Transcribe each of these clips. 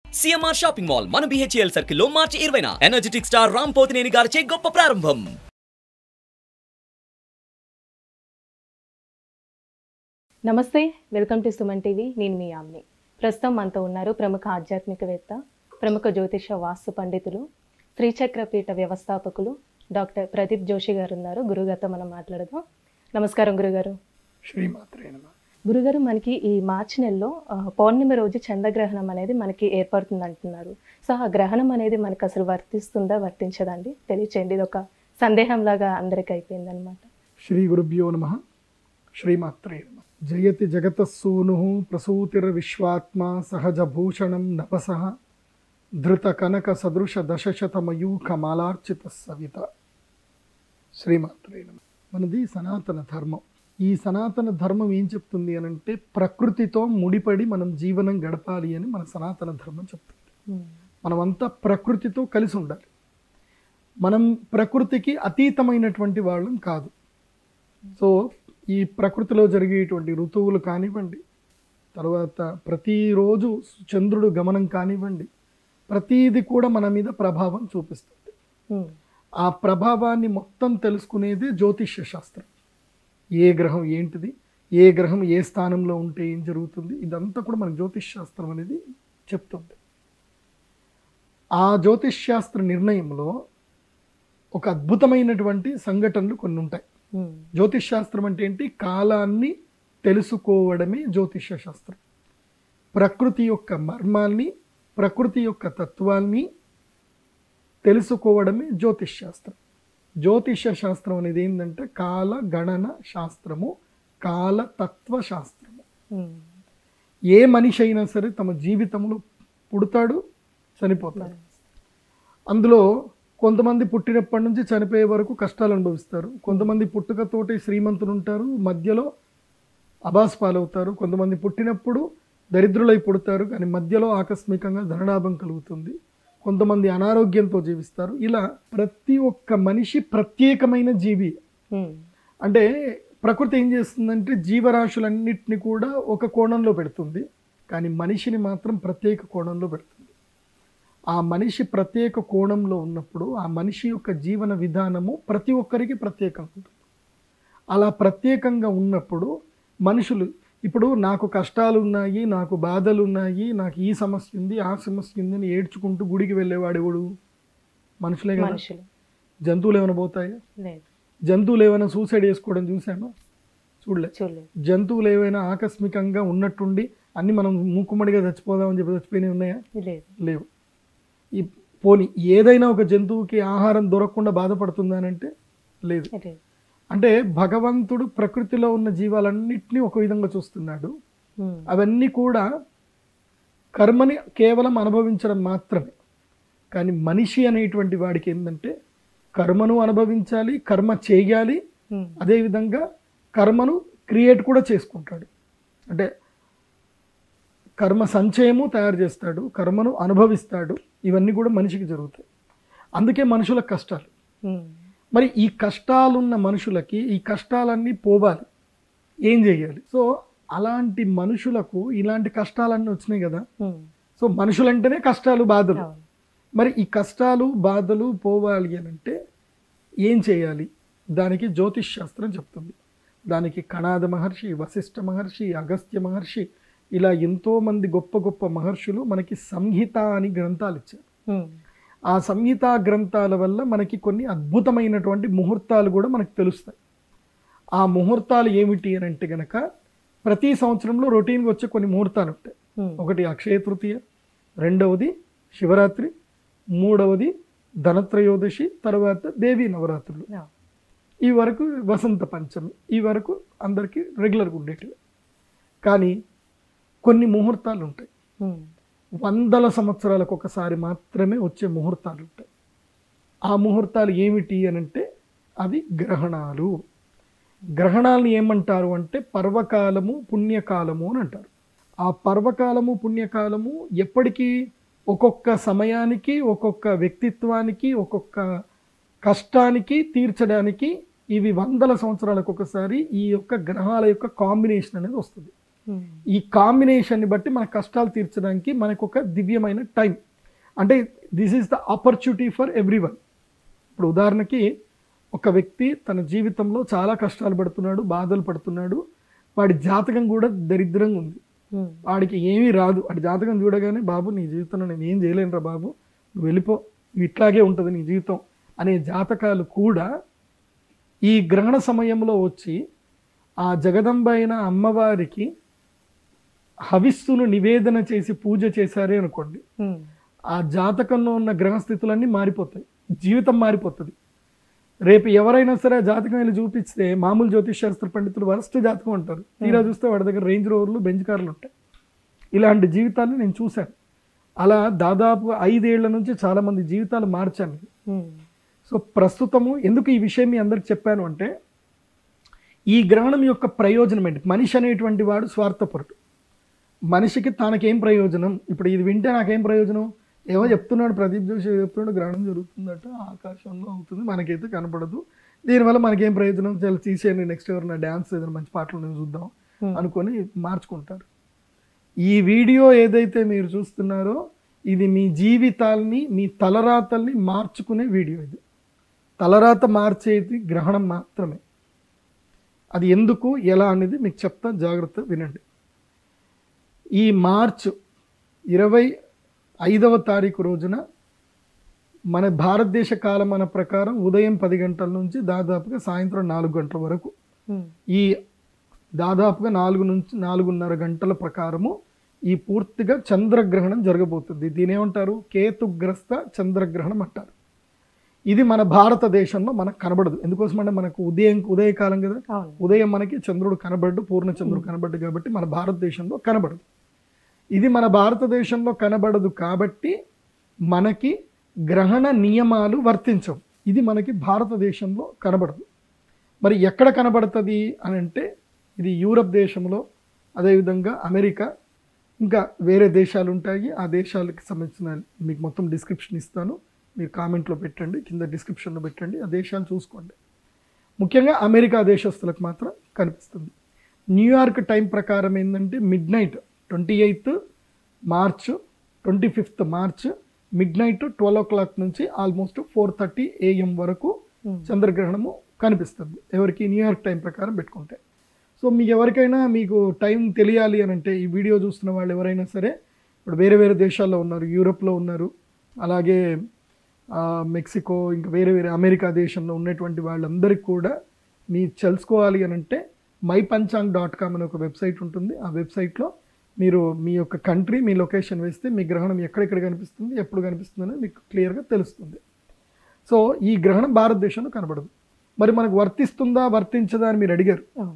CMR shopping mall మన BHL circle లో మార్చి ఇరవైన ఎనర్జెటిక్ స్టార్ రామ్ పోతినేని గారిచే గొప్ప ప్రారంభం నమస్తే వెల్కమ్ టు సుమన్ టీవీ నేను మీ ఆమ్ని ప్రస్తుతం మనతో ఉన్నారు ప్రముఖ ఆధ్యాత్మికవేత్త ప్రముఖ జ్యోతిష వాస్తు పండితులు శ్రీచక్రపీఠ వ్యవస్థాపకులు డాక్టర్ ప్రదీప్ జోషి గారు ఉన్నారు గురుగారితో మనం మాట్లాడదాం నమస్కారం గురుగారు శ్రీమాత్రే నమ గురుగారు మనకి ఈ మార్చి నెలలో ఆ, పౌర్ణమి రోజు చంద్రగ్రహణం అనేది మనకి ఏర్పడుతుంది అంటున్నారు సో ఆ గ్రహణం అనేది మనకు అసలు వర్తిస్తుందా వర్తించదండి తెలియచేయండి ఇది ఒక సందేహంలాగా అందరికీ అయిపోయింది అనమాట శ్రీ గురుభ్యో నమ శ్రీమాత్రే నమ జయతి జగతస్సూను ప్రసూతిర్విశ్వాత్మ సహజభూషణం నభస ధృత కనక సదృశ దశశతమయూఖ మాలార్చిత సవిత శ్రీమాత్రే నమ మనది సనాతన ధర్మం ఈ సనాతన ధర్మం ఏం చెప్తుంది అని అంటే ప్రకృతితో ముడిపడి మనం జీవనం గడపాలి అని మన సనాతన ధర్మం చెప్తుంది ఉమ్, మనమంతా ప్రకృతితో కలిసి ఉండాలి మనం ప్రకృతికి అతీతమైనటువంటి వాళ్ళం కాదు సో ఈ ప్రకృతిలో జరిగేటువంటి ఋతువులు కానివ్వండి తర్వాత ప్రతిరోజు చంద్రుడు గమనం కానివ్వండి ప్రతీది కూడా మన మీద ప్రభావం చూపిస్తుంది ఉమ్, ఆ ప్రభావాన్ని మొత్తం తెలుసుకునేది జ్యోతిష్య శాస్త్రం ఏ గ్రహం ఏంటిది ఏ గ్రహం ఏ స్థానంలో ఉంటే ఏం జరుగుతుంది ఇదంతా కూడా మన జ్యోతిష్ శాస్త్రం అనేది చెప్తుంది ఆ జ్యోతిష్ శాస్త్ర నిర్ణయంలో ఒక అద్భుతమైనటువంటి సంఘటనలు కొన్ని ఉంటాయి ఉమ్, జ్యోతిష్ శాస్త్రం అంటే ఏంటి కాలాన్ని తెలుసుకోవడమే జ్యోతిష శాస్త్రం ప్రకృతి యొక్క మర్మాల్ని ప్రకృతి యొక్క తత్వాల్ని తెలుసుకోవడమే జ్యోతిష్ శాస్త్రం జ్యోతిష శాస్త్రం అనేది ఏంటంటే కాల గణన శాస్త్రము కాల తత్వ శాస్త్రము ఉమ్, ఏ మనిషి అయినా సరే తమ జీవితంలో పుడతాడు చనిపోతాడు అందులో కొంతమంది పుట్టినప్పటి నుంచి చనిపోయే వరకు కష్టాలు అనుభవిస్తారు కొంతమంది పుట్టుకతోటి శ్రీమంతులు ఉంటారు మధ్యలో అబాస్ పాలవుతారు కొంతమంది పుట్టినప్పుడు దరిద్రులై పుడతారు కానీ మధ్యలో ఆకస్మికంగా ధనలాభం కలుగుతుంది కొంతమంది అనారోగ్యంతో జీవిస్తారు ఇలా ప్రతి ఒక్క మనిషి ప్రత్యేకమైన జీవి ఉమ్, అంటే ప్రకృతి ఏం చేస్తుందంటే జీవరాశులన్నిటిని కూడా ఒక కోణంలో పెడుతుంది కానీ మనిషిని మాత్రం ప్రత్యేక కోణంలో పెడుతుంది ఆ మనిషి ప్రత్యేక కోణంలో ఉన్నప్పుడు ఆ మనిషి యొక్క జీవన విధానము ప్రతి ఒక్కరికి ప్రత్యేకంగా ఉంటుంది అలా ప్రత్యేకంగా ఉన్నప్పుడు మనుషులు ఇప్పుడు నాకు కష్టాలు ఉన్నాయి నాకు బాధలు ఉన్నాయి నాకు ఈ సమస్య ఉంది ఆ సమస్య ఉంది అని ఏడ్చుకుంటూ గుడికి వెళ్ళేవాడు ఎవడు మనుషులే కదా మనుషులు జంతువులు ఏమైనా పోతాయా లేదు జంతువులు ఏమైనా సూసైడ్ చేసుకోవడం చూసామా చూడలే చూడలేదు జంతువులు ఏవైనా ఆకస్మికంగా ఉన్నట్టుండి అన్ని మనం మూకుమ్మడిగా చచ్చిపోదామని చెప్పి చచ్చిపోయినవి ఉన్నాయా లేదు లేవు ఈ పోని ఏదైనా ఒక జంతువుకి ఆహారం దొరకకుండా బాధపడుతుందానంటే లేదు లేదు అంటే భగవంతుడు ప్రకృతిలో ఉన్న జీవాలన్నింటినీ ఒక విధంగా చూస్తున్నాడు ఉమ్, అవన్నీ కూడా కర్మని కేవలం అనుభవించడం మాత్రమే కానీ మనిషి అనేటువంటి వాడికి ఏంటంటే కర్మను అనుభవించాలి కర్మ చేయాలి ఉమ్, అదేవిధంగా కర్మను క్రియేట్ కూడా చేసుకుంటాడు అంటే కర్మ సంచయము తయారు చేస్తాడు కర్మను అనుభవిస్తాడు ఇవన్నీ కూడా మనిషికి జరుగుతాయి అందుకే మనుషుల కష్టాలు ఉమ్, మరి ఈ కష్టాలున్న మనుషులకి ఈ కష్టాలన్నీ పోవాలి ఏం చేయాలి సో అలాంటి మనుషులకు ఇలాంటి కష్టాలన్నీ వచ్చినాయి కదా ఉమ్, సో మనుషులంటేనే కష్టాలు బాధలు అవును మరి ఈ కష్టాలు బాధలు పోవాలి అని అంటే ఏం చేయాలి దానికి జ్యోతిష్ శాస్త్రం చెప్తుంది దానికి కణాద మహర్షి వశిష్ఠ మహర్షి అగస్త్య మహర్షి ఇలా ఎంతోమంది గొప్ప గొప్ప మహర్షులు మనకి సంహిత అని గ్రంథాలు ఇచ్చారు ఉమ్, ఆ సంహిత గ్రంథాల వల్ల మనకి కొన్ని అద్భుతమైనటువంటి ముహూర్తాలు కూడా మనకు తెలుస్తాయి ఆ ముహూర్తాలు ఏమిటి అని అంటే గనక ప్రతి సంవత్సరంలో రొటీన్గా వచ్చే కొన్ని ముహూర్తాలు ఉంటాయి ఉమ్, ఒకటి అక్షయ తృతీయ రెండవది శివరాత్రి మూడవది ధనత్రయోదశి తర్వాత దేవీ నవరాత్రులు అవును. ఈ వరకు వసంత పంచమి ఈ వరకు అందరికీ రెగ్యులర్గా ఉండేటివి కానీ కొన్ని ముహూర్తాలు ఉంటాయి ఉమ్, వందల సంవత్సరాలకు ఒకసారి మాత్రమే వచ్చే ముహూర్తాలు ఉంటాయి ఆ ముహూర్తాలు ఏమిటి అని అంటే అవి గ్రహణాలు గ్రహణాలను ఏమంటారు అంటే పర్వకాలము పుణ్యకాలము అని అంటారు ఆ పర్వకాలము పుణ్యకాలము ఎప్పటికీ ఒక్కొక్క సమయానికి ఒక్కొక్క వ్యక్తిత్వానికి ఒక్కొక్క కష్టానికి తీర్చడానికి ఇవి వందల సంవత్సరాలకు ఒకసారి ఈ యొక్క గ్రహాల యొక్క కాంబినేషన్ అనేది వస్తుంది ఉమ్. ఈ కాంబినేషన్ని బట్టి మన కష్టాలు తీర్చడానికి మనకు ఒక దివ్యమైన టైం అంటే this is the opportunity for everyone ఇప్పుడు ఉదాహరణకి ఒక వ్యక్తి తన జీవితంలో చాలా కష్టాలు పడుతున్నాడు బాధలు పడుతున్నాడు వాడి జాతకం కూడా దరిద్రంగా ఉంది ఉమ్. వాడికి ఏమీ రాదు వాడి జాతకం చూడగానే బాబు నీ జీవితంలో నేను ఏం చేయలేనురా బాబు నువ్వు వెళ్ళిపో నువ్వు ఇట్లాగే ఉంటుంది నీ జీవితం అనే జాతకాలు కూడా ఈ గ్రహణ సమయంలో వచ్చి ఆ జగదంబ అయిన అమ్మవారికి హవిస్సును నివేదన చేసి పూజ చేశారే అనుకోండి ఉమ్. ఆ జాతకంలో ఉన్న గ్రహస్థితులన్నీ మారిపోతాయి జీవితం మారిపోతుంది రేపు ఎవరైనా సరే ఆ జాతకం వెళ్ళి చూపిస్తే మామూలు జ్యోతిష్ శాస్త్ర పండితులు వరస్ట్ జాతకం అంటారు తీరా చూస్తే వాడి దగ్గర రేంజ్ రోవర్లు బెంచ్ కార్లు ఉంటాయి ఇలాంటి జీవితాన్ని నేను చూశాను అలా దాదాపు ఐదేళ్ల నుంచి చాలా మంది జీవితాలు మార్చాను ఉమ్. సో ప్రస్తుతము ఎందుకు ఈ విషయం మీ అందరికి చెప్పాను అంటే ఈ గ్రహణం యొక్క ప్రయోజనం ఏంటి మనిషి అనేటువంటి వాడు స్వార్థపరుడు మనిషికి తనకేం ప్రయోజనం ఇప్పుడు ఇది వింటే నాకేం ప్రయోజనం ఏమో చెప్తున్నాడు ప్రదీప్ జోషి ఏదో చెప్తున్నాడు గ్రహణం జరుగుతుందట ఆకాశంలో అవుతుంది మనకైతే కనపడదు దీనివల్ల మనకేం ప్రయోజనం చాలా తీసేయండి నెక్స్ట్ ఎవరైనా డ్యాన్స్ ఏదైనా మంచి పాటలు నేను చూద్దాం అనుకొని మార్చుకుంటారు ఈ వీడియో ఏదైతే మీరు చూస్తున్నారో ఇది మీ జీవితాల్ని మీ తలరాతల్ని మార్చుకునే వీడియో ఇది తలరాత మార్చేది గ్రహణం మాత్రమే అది ఎందుకు ఎలా అనేది మీకు చెప్తా జాగ్రత్త వినండి ఈ మార్చ్ ఇరవై ఐదవ తారీఖు రోజున మన భారతదేశ కాలమాన ప్రకారం ఉదయం పది గంటల నుంచి దాదాపుగా సాయంత్రం నాలుగు గంటల వరకు ఉమ్. ఈ దాదాపుగా నాలుగు నుంచి నాలుగున్నర గంటల ప్రకారము ఈ పూర్తిగా చంద్రగ్రహణం జరగబోతుంది దీని ఏమంటారు కేతుగ్రస్త చంద్రగ్రహణం అంటారు ఇది మన భారతదేశంలో మనకు కనబడదు ఎందుకోసం అంటే మనకు ఉదయం ఉదయకాలం కదా అవును ఉదయం మనకి చంద్రుడు కనబడ్డు పూర్ణ చంద్రుడు కనబడ్డు కాబట్టి మన భారతదేశంలో కనబడదు ఇది మన భారతదేశంలో కనబడదు కాబట్టి మనకి గ్రహణ నియమాలు వర్తించవు ఇది మనకి భారతదేశంలో కనబడదు మరి ఎక్కడ కనబడుతుంది అని అంటే ఇది యూరప్ దేశంలో అదేవిధంగా అమెరికా ఇంకా వేరే దేశాలు ఉంటాయి ఆ దేశాలకు సంబంధించిన మీకు మొత్తం డిస్క్రిప్షన్ ఇస్తాను మీరు కామెంట్లో పెట్టండి కింద డిస్క్రిప్షన్లో పెట్టండి ఆ దేశాలు చూసుకోండి ముఖ్యంగా అమెరికా దేశస్తులకు మాత్రం కనిపిస్తుంది న్యూయార్క్ టైం ప్రకారం ఏంటంటే midnight twenty eighth March twenty fifth March midnight twelve o'clock నుంచి ఆల్మోస్ట్ ఫోర్ థర్టీ ఏఎం వరకు చంద్రగ్రహణము కనిపిస్తుంది ఎవరికి న్యూయార్క్ టైం ప్రకారం పెట్టుకుంటే సో మీకు ఎవరికైనా మీకు టైం తెలియాలి అని అంటే ఈ వీడియో చూస్తున్న వాళ్ళు ఎవరైనా సరే ఇప్పుడు వేరే వేరే దేశాల్లో ఉన్నారు యూరోప్లో ఉన్నారు అలాగే ఆ, మెక్సికో ఇంకా వేరే వేరే అమెరికా దేశంలో ఉన్నటువంటి వాళ్ళందరికీ కూడా మీ తెలుసుకోవాలి అని అంటే మై పంచాంగ్ డాట్ కామ్ అనే ఒక వెబ్సైట్ ఉంటుంది ఆ వెబ్సైట్లో మీరు మీ యొక్క కంట్రీ మీ లొకేషన్ వేస్తే మీ గ్రహణం ఎక్కడెక్కడ కనిపిస్తుంది ఎప్పుడు కనిపిస్తుంది అనేది మీకు క్లియర్గా తెలుస్తుంది సో ఈ గ్రహణం భారతదేశంలో కనబడదు మరి మనకు వర్తిస్తుందా వర్తించదా అని మీరు అడిగారు అవును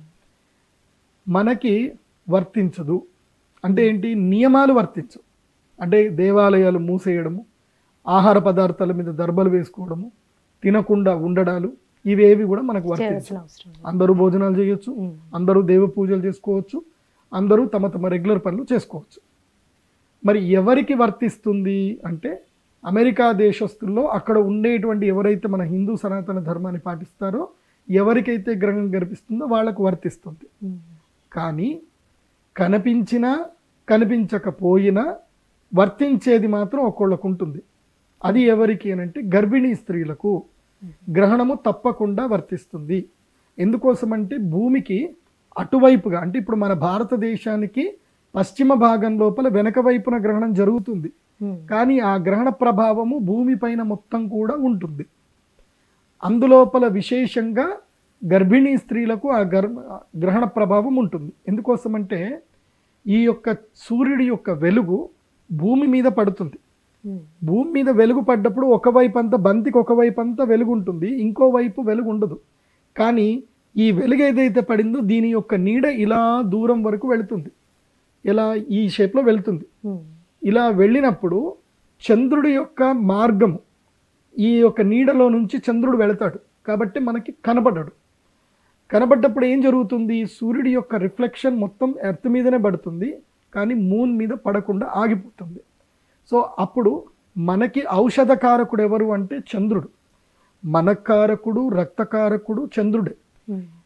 మనకి వర్తించదు అంటే ఏంటి నియమాలు వర్తించవు అంటే దేవాలయాలు మూసేయడము ఆహార పదార్థాల మీద దర్బలు వేసుకోవడము తినకుండా ఉండడాలు ఇవేవి కూడా మనకు వర్తించవు చేయాల్సిన అవసరం లేదు. అందరూ భోజనాలు చేయొచ్చు ఉమ్. అందరూ దేవ పూజలు చేసుకోవచ్చు అందరూ తమ తమ రెగ్యులర్ పనులు చేసుకోవచ్చు మరి ఎవరికి వర్తిస్తుంది అంటే అమెరికా దేశస్తుల్లో అక్కడ ఉండేటువంటి ఎవరైతే మన హిందూ సనాతన ధర్మాన్ని పాటిస్తారో ఎవరికైతే గ్రహం కనిపిస్తుందో వాళ్ళకు వర్తిస్తుంది ఉమ్. కానీ కనిపించినా కనిపించకపోయినా వర్తించేది మాత్రం ఒక్కొళ్ళకు ఉంటుంది అది ఎవరికి అని అంటే గర్భిణీ స్త్రీలకు గ్రహణము తప్పకుండా వర్తిస్తుంది ఎందుకోసమంటే భూమికి అటువైపుగా అంటే ఇప్పుడు మన భారతదేశానికి పశ్చిమ భాగం లోపల వెనక వైపున గ్రహణం జరుగుతుంది ఉమ్. కానీ ఆ గ్రహణ ప్రభావము భూమి పైన మొత్తం కూడా ఉంటుంది అందులోపల విశేషంగా గర్భిణీ స్త్రీలకు ఆ గర్ గ్రహణ ప్రభావం ఉంటుంది ఎందుకోసమంటే ఈ యొక్క సూర్యుడి యొక్క వెలుగు భూమి మీద పడుతుంది ఉమ్. భూమి మీద వెలుగు పడ్డప్పుడు ఒకవైపు అంతా బంతికి ఒకవైపు అంతా వెలుగు ఉంటుంది ఇంకో వైపు వెలుగు ఉండదు కానీ ఈ వెలుగు ఏదైతే పడిందో దీని యొక్క నీడ ఇలా దూరం వరకు వెళుతుంది ఇలా ఈ షేప్లో వెళ్తుంది ఉమ్. ఇలా వెళ్ళినప్పుడు చంద్రుడి యొక్క మార్గము ఈ యొక్క నీడలో నుంచి చంద్రుడు వెళతాడు కాబట్టి మనకి కనబడ్డాడు కనబడ్డప్పుడు ఏం జరుగుతుంది సూర్యుడి యొక్క రిఫ్లెక్షన్ మొత్తం ఎర్త్ మీదనే పడుతుంది కానీ మూన్ మీద పడకుండా ఆగిపోతుంది సో అప్పుడు మనకి ఔషధకారకుడు ఎవరు అంటే చంద్రుడు మనకారకుడు రక్తకారకుడు చంద్రుడే ఉమ్.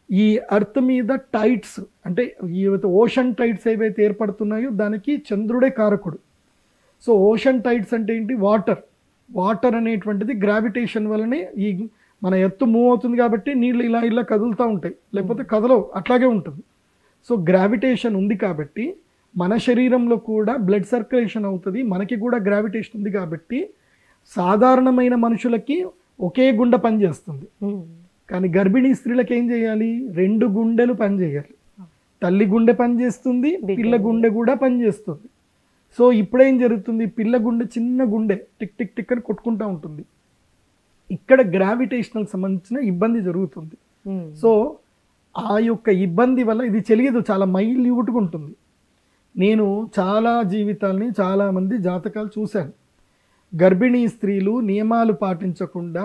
ఈ అర్త్ మీద టైట్స్ అంటే ఏవైతే ఓషన్ టైట్స్ ఏవైతే ఏర్పడుతున్నాయో దానికి చంద్రుడే కారకుడు సో ఓషన్ టైట్స్ అంటే ఏంటి వాటర్ వాటర్ అనేటువంటిది గ్రావిటేషన్ వల్లనే ఈ మన ఎత్తు మూవ్ అవుతుంది కాబట్టి నీళ్ళు ఇలా ఇలా కదులుతూ ఉంటాయి లేకపోతే కదలవు అట్లాగే ఉంటుంది సో గ్రావిటేషన్ ఉంది కాబట్టి మన శరీరంలో కూడా బ్లడ్ సర్క్యులేషన్ అవుతుంది మనకి కూడా గ్రావిటేషన్ ఉంది కాబట్టి సాధారణమైన మనుషులకి ఒకే గుండె పనిచేస్తుంది ఉమ్. కానీ గర్భిణీ స్త్రీలకు ఏం చేయాలి రెండు గుండెలు పనిచేయాలి తల్లి గుండె పనిచేస్తుంది పిల్ల గుండె కూడా పనిచేస్తుంది సో ఇప్పుడేం జరుగుతుంది పిల్ల గుండె చిన్న గుండె టిక్ టిక్ టిక్ అని కొట్టుకుంటూ ఉంటుంది ఇక్కడ గ్రావిటేషనల్ సంబంధించిన ఇబ్బంది జరుగుతుంది ఉమ్. సో ఆ యొక్క ఇబ్బంది వల్ల ఇది తెలియదు చాలా మైల్యూట్గా ఉంటుంది నేను చాలా జీవితాల్ని చాలామంది జాతకాలు చూశాను గర్భిణీ స్త్రీలు నియమాలు పాటించకుండా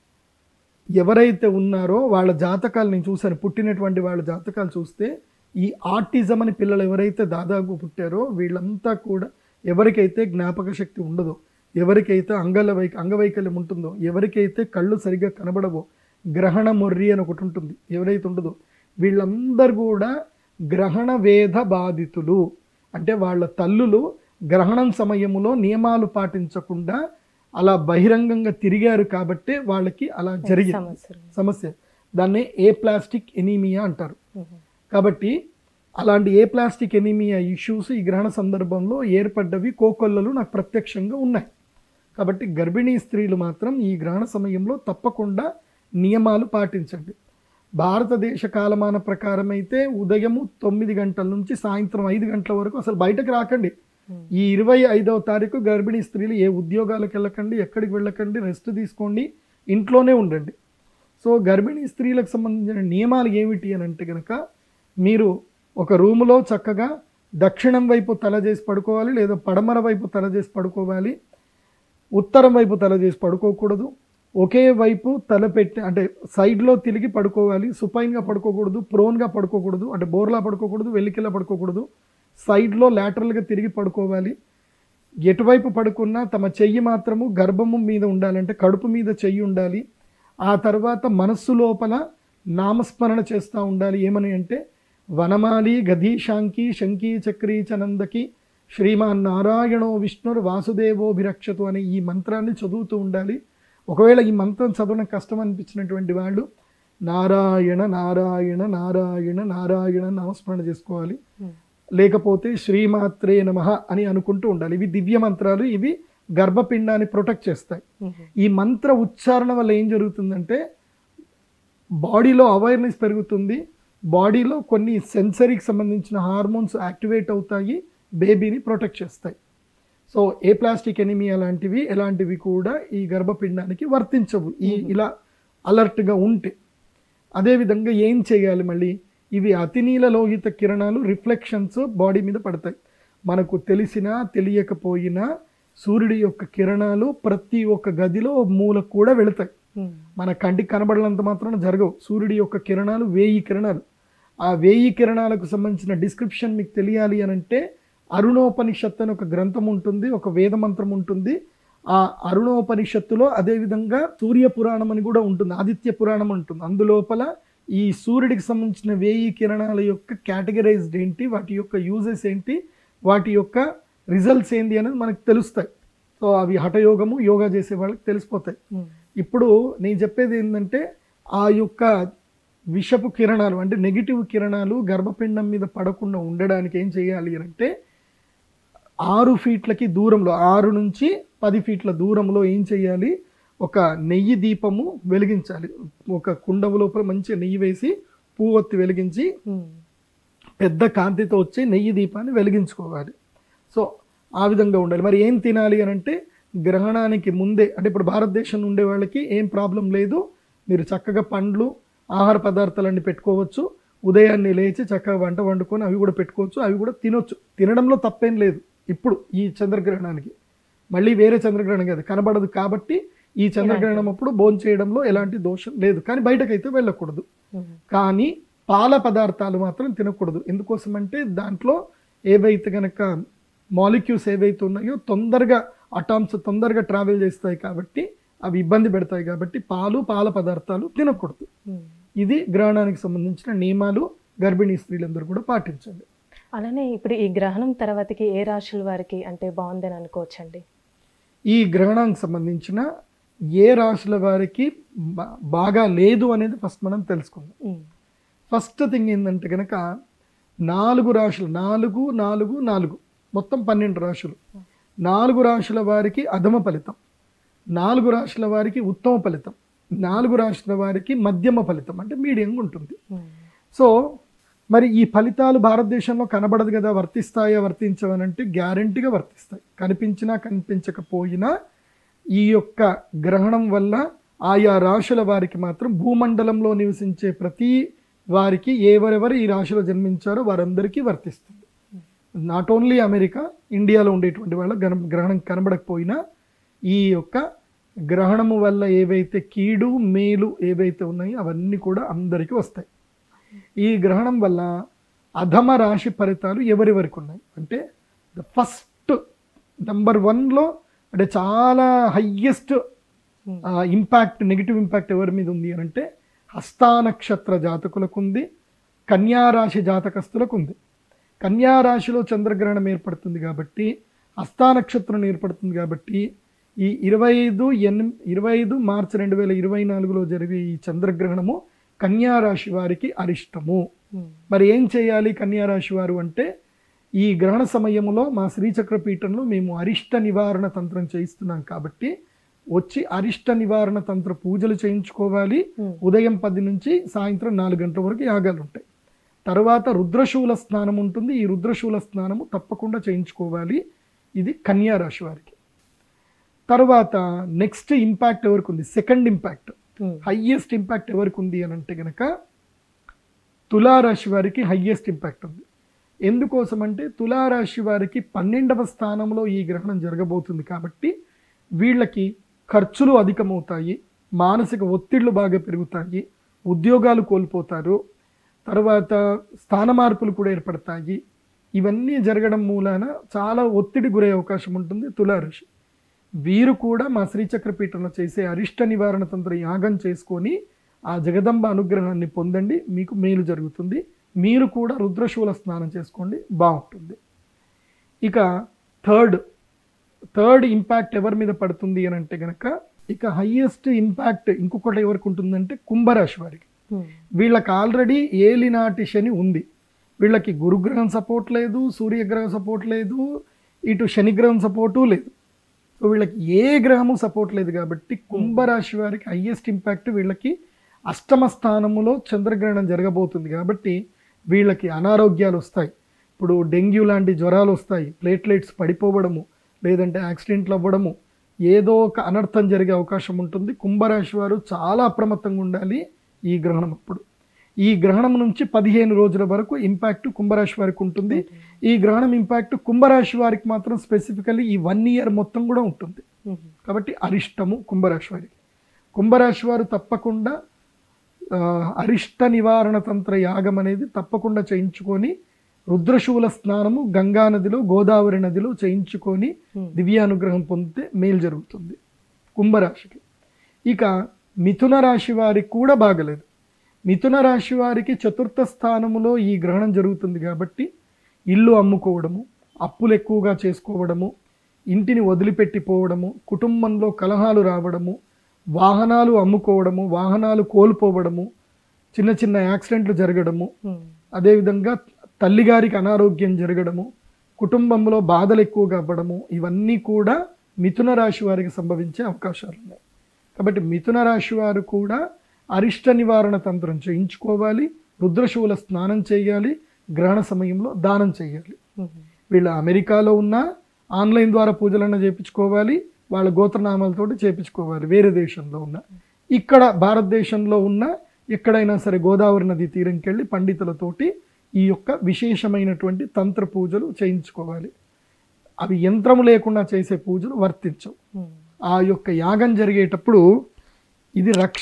ఎవరైతే ఉన్నారో వాళ్ళ జాతకాలు నేను చూశాను పుట్టినటువంటి వాళ్ళ జాతకాలు చూస్తే ఈ ఆర్టిజం అని పిల్లలు ఎవరైతే దాదాపు పుట్టారో వీళ్ళంతా కూడా ఎవరికైతే జ్ఞాపక శక్తి ఉండదో ఎవరికైతే అంగల వై అంగవైకల్యం ఉంటుందో ఎవరికైతే కళ్ళు సరిగ్గా కనబడవో గ్రహణ మొర్రి అని ఒకటి ఉంటుంది ఎవరైతే ఉండదో వీళ్ళందరూ కూడా గ్రహణ వేద బాధితులు అంటే వాళ్ళ తల్లులు గ్రహణం సమయంలో నియమాలు పాటించకుండా అలా బహిరంగంగా తిరిగారు కాబట్టి వాళ్ళకి అలా జరిగింది సమస్యలు సమస్య దాన్నే ఏ ప్లాస్టిక్ ఎనీమియా అంటారు ఉమ్. కాబట్టి అలాంటి ఏ ప్లాస్టిక్ ఎనీమియా ఇష్యూస్ ఈ గ్రహణ సందర్భంలో ఏర్పడ్డవి కోకొల్లలు నాకు ప్రత్యక్షంగా ఉన్నాయి కాబట్టి గర్భిణీ స్త్రీలు మాత్రం ఈ గ్రహణ సమయంలో తప్పకుండా నియమాలు పాటించండి భారతదేశ కాలమాన ప్రకారం అయితే ఉదయము తొమ్మిది గంటల నుంచి సాయంత్రం ఐదు గంటల వరకు అసలు బయటకు రాకండి ఈ ఇరవై ఐదవ తారీఖు గర్భిణీ స్త్రీలు ఏ ఉద్యోగాలకు వెళ్ళకండి ఎక్కడికి వెళ్ళకండి రెస్ట్ తీసుకోండి ఇంట్లోనే ఉండండి సో గర్భిణీ స్త్రీలకు సంబంధించిన నియమాలు ఏమిటి అని అంటే కనుక మీరు ఒక రూములో చక్కగా దక్షిణం వైపు తల చేసి పడుకోవాలి లేదా పడమర వైపు తల చేసి పడుకోవాలి ఉత్తరం వైపు తల చేసి పడుకోకూడదు ఒకే వైపు తల పెట్టి అంటే సైడ్లో తిరిగి పడుకోవాలి సుపైన్గా పడుకోకూడదు ప్రోన్గా పడుకోకూడదు అంటే బోర్లా పడుకోకూడదు వెల్లికిలా పడుకోకూడదు సైడ్లో లాటరల్గా తిరిగి పడుకోవాలి ఎటువైపు పడుకున్నా తమ చెయ్యి మాత్రము గర్భము మీద ఉండాలంటే కడుపు మీద చెయ్యి ఉండాలి ఆ తర్వాత మనస్సు లోపల నామస్మరణ చేస్తూ ఉండాలి ఏమని అంటే వనమాలి గధీశాంకి శంకీ చక్రీ చనందకి శ్రీమాన్ నారాయణో విష్ణుర్ వాసుదేవోభిరక్షతు అనే ఈ మంత్రాన్ని చదువుతూ ఉండాలి ఒకవేళ ఈ మంత్రం చదవడం కష్టం అనిపించినటువంటి వాళ్ళు నారాయణ నారాయణ నారాయణ నారాయణ నామస్మరణ చేసుకోవాలి లేకపోతే శ్రీమాత్రే నమ అని అనుకుంటూ ఉండాలి ఇవి దివ్య మంత్రాలు ఇవి గర్భపిండాన్ని ప్రొటెక్ట్ చేస్తాయి ఉమ్. ఈ మంత్ర ఉచ్చారణ వల్ల ఏం జరుగుతుందంటే బాడీలో అవేర్నెస్ పెరుగుతుంది బాడీలో కొన్ని సెన్సరీకి సంబంధించిన హార్మోన్స్ యాక్టివేట్ అవుతాయి బేబీని ప్రొటెక్ట్ చేస్తాయి సో ఏ ప్లాస్టిక్ ఎనిమియా లాంటివి ఎలాంటివి కూడా ఈ గర్భపిండానికి వర్తించవు ఈ ఇలా అలర్ట్గా ఉంటే అదేవిధంగా ఏం చేయాలి మళ్ళీ ఇవి అతినీల లోహిత కిరణాలు రిఫ్లెక్షన్స్ బాడీ మీద పడతాయి మనకు తెలిసినా తెలియకపోయినా సూర్యుడి యొక్క కిరణాలు ప్రతి ఒక్క గదిలో ఓ మూలకు కూడా వెళతాయి ఉమ్. మన కంటికి కనబడినంత మాత్రాన జరగవు సూర్యుడి యొక్క కిరణాలు వేయి కిరణాలు ఆ వేయి కిరణాలకు సంబంధించిన డిస్క్రిప్షన్ మీకు తెలియాలి అని అంటే అరుణోపనిషత్తు అని ఒక గ్రంథం ఉంటుంది ఒక వేద మంత్రం ఉంటుంది ఆ అరుణోపనిషత్తులో అదేవిధంగా సూర్య పురాణం అని కూడా ఉంటుంది ఆదిత్య పురాణం ఉంటుంది అందులోపల ఈ సూర్యుడికి సంబంధించిన వేయి కిరణాల యొక్క కేటగరైజ్డ్ ఏంటి వాటి యొక్క యూజెస్ ఏంటి వాటి యొక్క రిజల్ట్స్ ఏంటి అనేది మనకు తెలుస్తాయి సో అవి హఠయోగము యోగా చేసే వాళ్ళకి తెలిసిపోతాయి ఉమ్. ఇప్పుడు నేను చెప్పేది ఏంటంటే ఆ యొక్క విషపు కిరణాలు అంటే నెగిటివ్ కిరణాలు గర్భపిండం మీద పడకుండా ఉండడానికి ఏం చేయాలి అని అంటే ఆరు ఫీట్లకి దూరంలో ఆరు నుంచి పది ఫీట్ల దూరంలో ఏం చేయాలి ఒక నెయ్యి దీపము వెలిగించాలి ఒక కుండము లోపల మంచిగా నెయ్యి వేసి పువ్వొత్తి వెలిగించి ఉమ్. పెద్ద కాంతితో వచ్చే నెయ్యి దీపాన్ని వెలిగించుకోవాలి సో ఆ విధంగా ఉండాలి మరి ఏం తినాలి అని అంటే గ్రహణానికి ముందే అంటే ఇప్పుడు భారతదేశం ఉండే వాళ్ళకి ఏం ప్రాబ్లం లేదు మీరు చక్కగా పండ్లు ఆహార పదార్థాలన్నీ పెట్టుకోవచ్చు ఉదయాన్నే లేచి చక్కగా వంట వండుకొని అవి కూడా పెట్టుకోవచ్చు అవి కూడా తినొచ్చు తినడంలో తప్పేం లేదు ఇప్పుడు ఈ చంద్రగ్రహణానికి మళ్ళీ వేరే చంద్రగ్రహణం కాదు కనబడదు కాబట్టి ఈ చంద్రగ్రహణం అప్పుడు భోజనం చేయడంలో ఎలాంటి దోషం లేదు కానీ బయటకైతే వెళ్ళకూడదు ఉమ్. కానీ పాల పదార్థాలు మాత్రం తినకూడదు ఎందుకోసం అంటే దాంట్లో ఏవైతే కనుక మాలిక్యూల్స్ ఏవైతే ఉన్నాయో తొందరగా అటామ్స్ తొందరగా ట్రావెల్ చేస్తాయి కాబట్టి అవి ఇబ్బంది పెడతాయి కాబట్టి పాలు పాల పదార్థాలు తినకూడదు ఉమ్. ఇది గ్రహణానికి సంబంధించిన నియమాలు గర్భిణీ స్త్రీలందరూ కూడా పాటించండి అలానే ఇప్పుడు ఈ గ్రహణం తర్వాతకి ఏ రాశుల వారికి అంటే బాగుందని అనుకోవచ్చండి ఈ గ్రహణానికి సంబంధించిన ఏ రాశుల వారికి బా- బాగా లేదు అనేది ఫస్ట్ మనం తెలుసుకుందాం ఉమ్. ఫస్ట్ థింగ్ ఏంటంటే కనుక నాలుగు రాశులు నాలుగు నాలుగు నాలుగు మొత్తం పన్నెండు రాశులు నాలుగు రాశుల వారికి అధమ ఫలితం నాలుగు రాశుల వారికి ఉత్తమ ఫలితం నాలుగు రాశుల వారికి మధ్యమ ఫలితం అంటే మీడియంగా ఉంటుంది ఉమ్. సో మరి ఈ ఫలితాలు భారతదేశంలో కనబడదు కదా వర్తిస్తాయా వర్తించవనంటే గ్యారంటీగా వర్తిస్తాయి కనిపించినా కనిపించకపోయినా ఈ యొక్క గ్రహణం వల్ల ఆయా రాశుల వారికి మాత్రం భూమండలంలో నివసించే ప్రతి వారికి ఎవరెవరు ఈ రాశిలో జన్మించారో వారందరికీ వర్తిస్తుంది నాట్ ఓన్లీ అమెరికా ఇండియాలో ఉండేటువంటి వాళ్ళ గ్రహణం గ్రహణం కనబడకపోయినా ఈ యొక్క గ్రహణము వల్ల ఏవైతే కీడు మేలు ఏవైతే ఉన్నాయో అవన్నీ కూడా అందరికీ వస్తాయి ఈ గ్రహణం వల్ల అధమ రాశి ఫలితాలు ఎవరెవరికి ఉన్నాయి అంటే ద ఫస్ట్ నెంబర్ వన్లో అంటే చాలా హయ్యెస్ట్ ఇంపాక్ట్ నెగిటివ్ ఇంపాక్ట్ ఎవరి మీద ఉంది అని అంటే హస్తా నక్షత్ర జాతకులకు ఉంది కన్యా రాశి జాతకస్తులకు ఉంది కన్యా రాశిలో చంద్రగ్రహణం ఏర్పడుతుంది కాబట్టి హస్తా నక్షత్రం ఏర్పడుతుంది కాబట్టి ఈ ఇరవై ఐదు ఎన్ ఇరవై ఐదు మార్చి రెండు వేల ఇరవై నాలుగులో జరిగే ఈ చంద్రగ్రహణము కన్యా రాశి వారికి అరిష్టము ఉమ్. మరి ఏం చేయాలి కన్యా రాశి వారు అంటే ఈ గ్రహణ సమయంలో మా శ్రీచక్ర పీఠంలో మేము అరిష్ట నివారణ తంత్రం చేయిస్తున్నాం కాబట్టి వచ్చి అరిష్ట నివారణ తంత్ర పూజలు చేయించుకోవాలి Hmm. ఉదయం పది నుంచి సాయంత్రం నాలుగు గంటల వరకు యాగాలు ఉంటాయి తర్వాత రుద్రశూల స్నానం ఉంటుంది ఈ రుద్రశూల స్నానము తప్పకుండా చేయించుకోవాలి ఇది కన్యా రాశి వారికి తర్వాత నెక్స్ట్ ఇంపాక్ట్ ఎవరికి ఉంది second impact um. Highest impact ఎవరికి ఉంది అని అంటే కనుక తులారాశి వారికి హయ్యెస్ట్ ఇంపాక్ట్ ఉంది ఎందుకోసం అంటే తులారాశి వారికి పన్నెండవ స్థానంలో ఈ గ్రహణం జరగబోతుంది కాబట్టి వీళ్ళకి ఖర్చులు అధికమవుతాయి మానసిక ఒత్తిళ్లు బాగా పెరుగుతాయి ఉద్యోగాలు కోల్పోతారు తర్వాత స్థాన మార్పులు కూడా ఏర్పడతాయి ఇవన్నీ జరగడం మూలాన చాలా ఒత్తిడి గురయ్యే అవకాశం ఉంటుంది తులారాశి వీరు కూడా మా శ్రీచక్రపీఠంలో చేసే అరిష్ట నివారణ తంత్ర యాగం చేసుకొని ఆ జగదంబ అనుగ్రహాన్ని పొందండి మీకు మేలు జరుగుతుంది మీరు కూడా రుద్రశూల స్నానం చేసుకోండి బాగుంటుంది ఇక థర్డ్ థర్డ్ ఇంపాక్ట్ ఎవరి మీద పడుతుంది అని అంటే గనక ఇక హయ్యెస్ట్ ఇంపాక్ట్ ఇంకొకటి ఎవరికి ఉంటుందంటే కుంభరాశి వారికి ఉమ్. వీళ్ళకి ఆల్రెడీ ఏలినాటి శని ఉంది వీళ్ళకి గురుగ్రహం సపోర్ట్ లేదు సూర్యగ్రహం సపోర్ట్ లేదు ఇటు శనిగ్రహం సపోర్టు లేదు సో వీళ్ళకి ఏ గ్రహము సపోర్ట్ లేదు కాబట్టి కుంభరాశి వారికి హయ్యెస్ట్ ఇంపాక్ట్ వీళ్ళకి అష్టమ స్థానములో చంద్రగ్రహణం జరగబోతుంది కాబట్టి వీళ్ళకి అనారోగ్యాలు వస్తాయి ఇప్పుడు డెంగ్యూ లాంటి జ్వరాలు వస్తాయి ప్లేట్లెట్స్ పడిపోవడము లేదంటే యాక్సిడెంట్లు అవ్వడము ఏదో ఒక అనర్థం జరిగే అవకాశం ఉంటుంది కుంభరాశి వారు చాలా అప్రమత్తంగా ఉండాలి ఈ గ్రహణం అప్పుడు ఈ గ్రహణం నుంచి పదిహేను రోజుల వరకు ఇంపాక్ట్ కుంభరాశి వారికి ఉంటుంది ఈ గ్రహణం ఇంపాక్ట్ కుంభరాశి వారికి మాత్రం స్పెసిఫికల్లీ ఈ వన్ ఇయర్ మొత్తం కూడా ఉంటుంది ఉమ్. కాబట్టి అరిష్టము కుంభరాశి వారికి కుంభరాశి వారు తప్పకుండా ఆ, అరిష్ట నివారణ తంత్ర యాగం అనేది తప్పకుండా చేయించుకొని రుద్రశూల స్నానము గంగా నదిలో గోదావరి నదిలో చేయించుకొని Hmm. దివ్యానుగ్రహం పొందితే మేలు జరుగుతుంది కుంభరాశికి ఇక మిథున రాశి వారికి కూడా బాగలేదు మిథున రాశి వారికి చతుర్థ స్థానములో ఈ గ్రహణం జరుగుతుంది కాబట్టి ఇల్లు అమ్ముకోవడము అప్పులు ఎక్కువగా చేసుకోవడము ఇంటిని వదిలిపెట్టిపోవడము కుటుంబంలో కలహాలు రావడము వాహనాలు అమ్ముకోవడము వాహనాలు కోల్పోవడము చిన్న చిన్న యాక్సిడెంట్లు జరగడము ఉమ్. అదేవిధంగా తల్లిగారికి అనారోగ్యం జరగడము కుటుంబంలో బాధలు ఎక్కువగా అవ్వడము ఇవన్నీ కూడా మిథున రాశి వారికి సంభవించే అవకాశాలు ఉన్నాయి కాబట్టి మిథున రాశి వారు కూడా అరిష్ట నివారణ తంత్రం చేయించుకోవాలి రుద్రశూల స్నానం చేయాలి గ్రహణ సమయంలో దానం చేయాలి ఉమ్. వీళ్ళు అమెరికాలో ఉన్న ఆన్లైన్ ద్వారా పూజలన్నా చేయించుకోవాలి వాళ్ళ గోత్రనామాలతోటి చేయించుకోవాలి వేరే దేశంలో ఉన్న ఇక్కడ భారతదేశంలో ఉన్న ఎక్కడైనా సరే గోదావరి నది తీరంకి వెళ్ళి పండితులతోటి ఈ యొక్క విశేషమైనటువంటి తంత్ర పూజలు చేయించుకోవాలి అవి యంత్రము లేకుండా చేసే పూజలు వర్తించవు ఉమ్. ఆ యొక్క యాగం జరిగేటప్పుడు ఇది రక్ష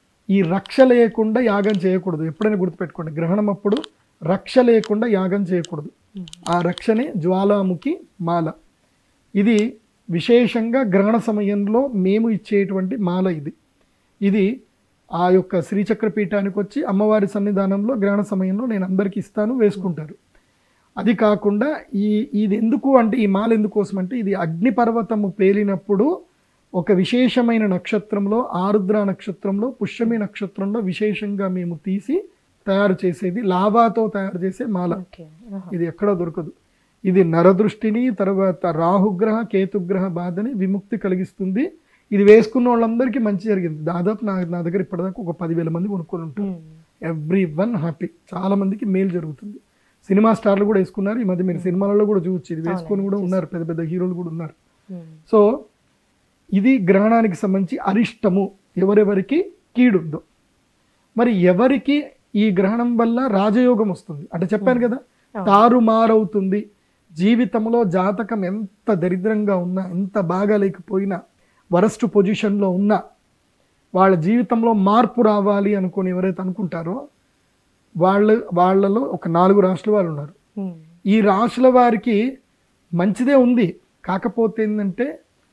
ఈ రక్ష లేకుండా యాగం చేయకూడదు ఎప్పుడైనా గుర్తుపెట్టుకోండి గ్రహణం అప్పుడు రక్ష లేకుండా యాగం చేయకూడదు ఆ రక్షనే జ్వాలాముఖి మాల ఇది విశేషంగా గ్రహణ సమయంలో మేము ఇచ్చేటువంటి మాల ఇది ఇది ఆ యొక్క శ్రీచక్ర పీఠానికి వచ్చి అమ్మవారి సన్నిధానంలో గ్రహణ సమయంలో నేను అందరికి ఇస్తాను వేసుకుంటారు అది కాకుండా ఈ ఇది ఎందుకు అంటే ఈ మాల ఎందుకోసం అంటే ఇది అగ్నిపర్వతము పేలినప్పుడు ఒక విశేషమైన నక్షత్రంలో ఆరుద్ర నక్షత్రంలో పుష్యమి నక్షత్రంలో విశేషంగా మేము తీసి తయారు చేసేది లావాతో తయారు చేసే మాల ఓకే ఆహా. ఇది ఎక్కడ దొరకదు ఇది నరదృష్టిని తర్వాత రాహుగ్రహ కేతుగ్రహ బాధని విముక్తి కలిగిస్తుంది ఇది వేసుకున్న వాళ్ళందరికీ మంచి జరిగింది దాదాపు నా నా దగ్గర ఇప్పటిదాకా ఒక పదివేల మంది కొనుక్కొని ఉంటారు ఉమ్. ఎవ్రీ వన్ హ్యాపీ చాలా మందికి మేలు జరుగుతుంది సినిమా స్టార్లు కూడా వేసుకున్నారు ఈ మధ్య మీరు సినిమాలలో కూడా చూవచ్చు ఇది వేసుకొని కూడా ఉన్నారు పెద్ద పెద్ద హీరోలు కూడా ఉన్నారు ఉమ్. సో ఇది గ్రహణానికి సంబంధించి అరిష్టము ఎవరెవరికి కీడుందో మరి ఎవరికి ఈ గ్రహణం వల్ల రాజయోగం వస్తుంది అంటే చెప్పాను కదా తారుమారవుతుంది జీవితంలో జాతకం ఎంత దరిద్రంగా ఉన్నా ఎంత బాగా లేకపోయినా వరస్ట్ పొజిషన్లో ఉన్నా వాళ్ళ జీవితంలో మార్పు రావాలి అనుకొని ఎవరైతే అనుకుంటారో వాళ్ళ వాళ్ళలో ఒక నాలుగు రాష్ట్రాల వాళ్ళు ఉన్నారు ఉమ్. ఈ రాశుల వారికి మంచిదే ఉంది కాకపోతే ఏంటంటే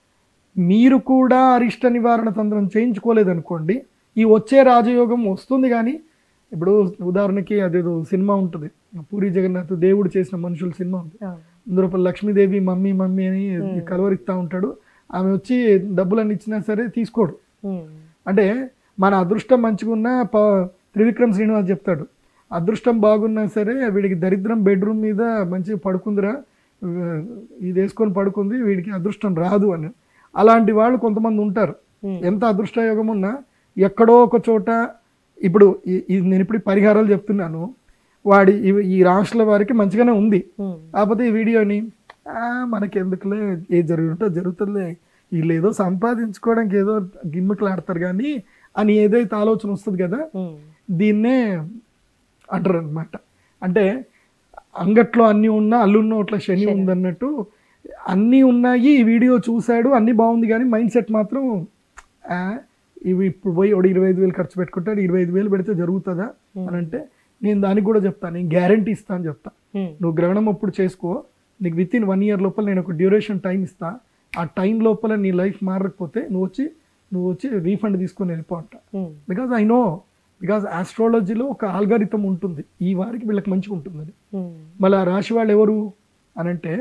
మీరు కూడా అరిష్ట నివారణ తంత్రం చేయించుకోలేదనుకోండి ఈ వచ్చే రాజయోగం వస్తుంది కానీ ఇప్పుడు ఉదాహరణకి అదేదో సినిమా ఉంటుంది పూరి జగన్నాథ్ దేవుడు చేసిన మనుషుల సినిమా ఉంది ఆ. అందులో లక్ష్మీదేవి మమ్మీ మమ్మీ అని కలవరిస్తూ ఉంటాడు ఆమె వచ్చి డబ్బులన్నీ ఇచ్చినా సరే తీసుకోడు ఉమ్. అంటే అంటే మన అదృష్టం మంచిగున్నా ప త్రివిక్రమ్ శ్రీనివాస్ చెప్తాడు అదృష్టం బాగున్నా సరే వీడికి దరిద్రం బెడ్రూమ్ మీద మంచిగా పడుకుందిరా ఆ, ఇది వేసుకొని పడుకుంది వీడికి అదృష్టం రాదు అని అలాంటి వాళ్ళు కొంతమంది ఉంటారు Hmm. ఎంత అదృష్టయోగం ఉన్నా ఎక్కడో ఒక చోట ఇప్పుడు ఈ- ఈ నేను ఇప్పుడు ఈ పరిహారాలు చెప్తున్నాను వాడి ఈ- ఈ రాష్ట్రాల వారికి మంచిగానే ఉంది ఉమ్. కాకపోతే ఈ వీడియోని "ఆ, మనకెందుకులే ఏ జరుగుతుందో జరుగుతుందిలే వీళ్ళు ఏదో సంపాదించుకోవడానికి ఏదో గిమ్మికలు ఆడతారు కానీ అని ఏదైతే ఆలోచన వస్తుంది కదా ఉమ్. దీన్నే అంటారు అనమాట అంటే అంగట్లో అన్నీ ఉన్నా అల్లున్న ఇట్లా శని ఉందన్నట్టు అన్నీ ఉన్నాయి ఈ వీడియో చూశాడు అన్నీ బాగుంది కానీ మైండ్ సెట్ మాత్రం "ఆ, ఇవి ఇప్పుడు పోయి ఒక ఇరవై ఐదు వేలు ఖర్చు పెట్టుకుంటాడు ఇరవై ఐదు వేలు పెడితే జరుగుతుందా అని అంటే నేను దానికి కూడా చెప్తాను నేను గ్యారంటీ ఇస్తాను చెప్తా ఉమ్. నువ్వు గ్రహణం అప్పుడు చేసుకో నీకు విత్ ఇన్ వన్ ఇయర్ లోపల నేను ఒక డ్యూరేషన్ టైం ఇస్తా ఆ టైం లోపల నీ లైఫ్ మారకపోతే నువ్వు వచ్చి నువ్వు వచ్చి రీఫండ్ తీసుకొని వెళ్ళిపో అంట um. Because I know because ఆస్ట్రాలజీలో ఒక ఆల్గారితం ఉంటుంది ఈ వారికి వీళ్ళకి మంచిగా ఉంటుందని ఉమ్. మళ్ళీ ఆ రాశి వాళ్ళు ఎవరు అనంటే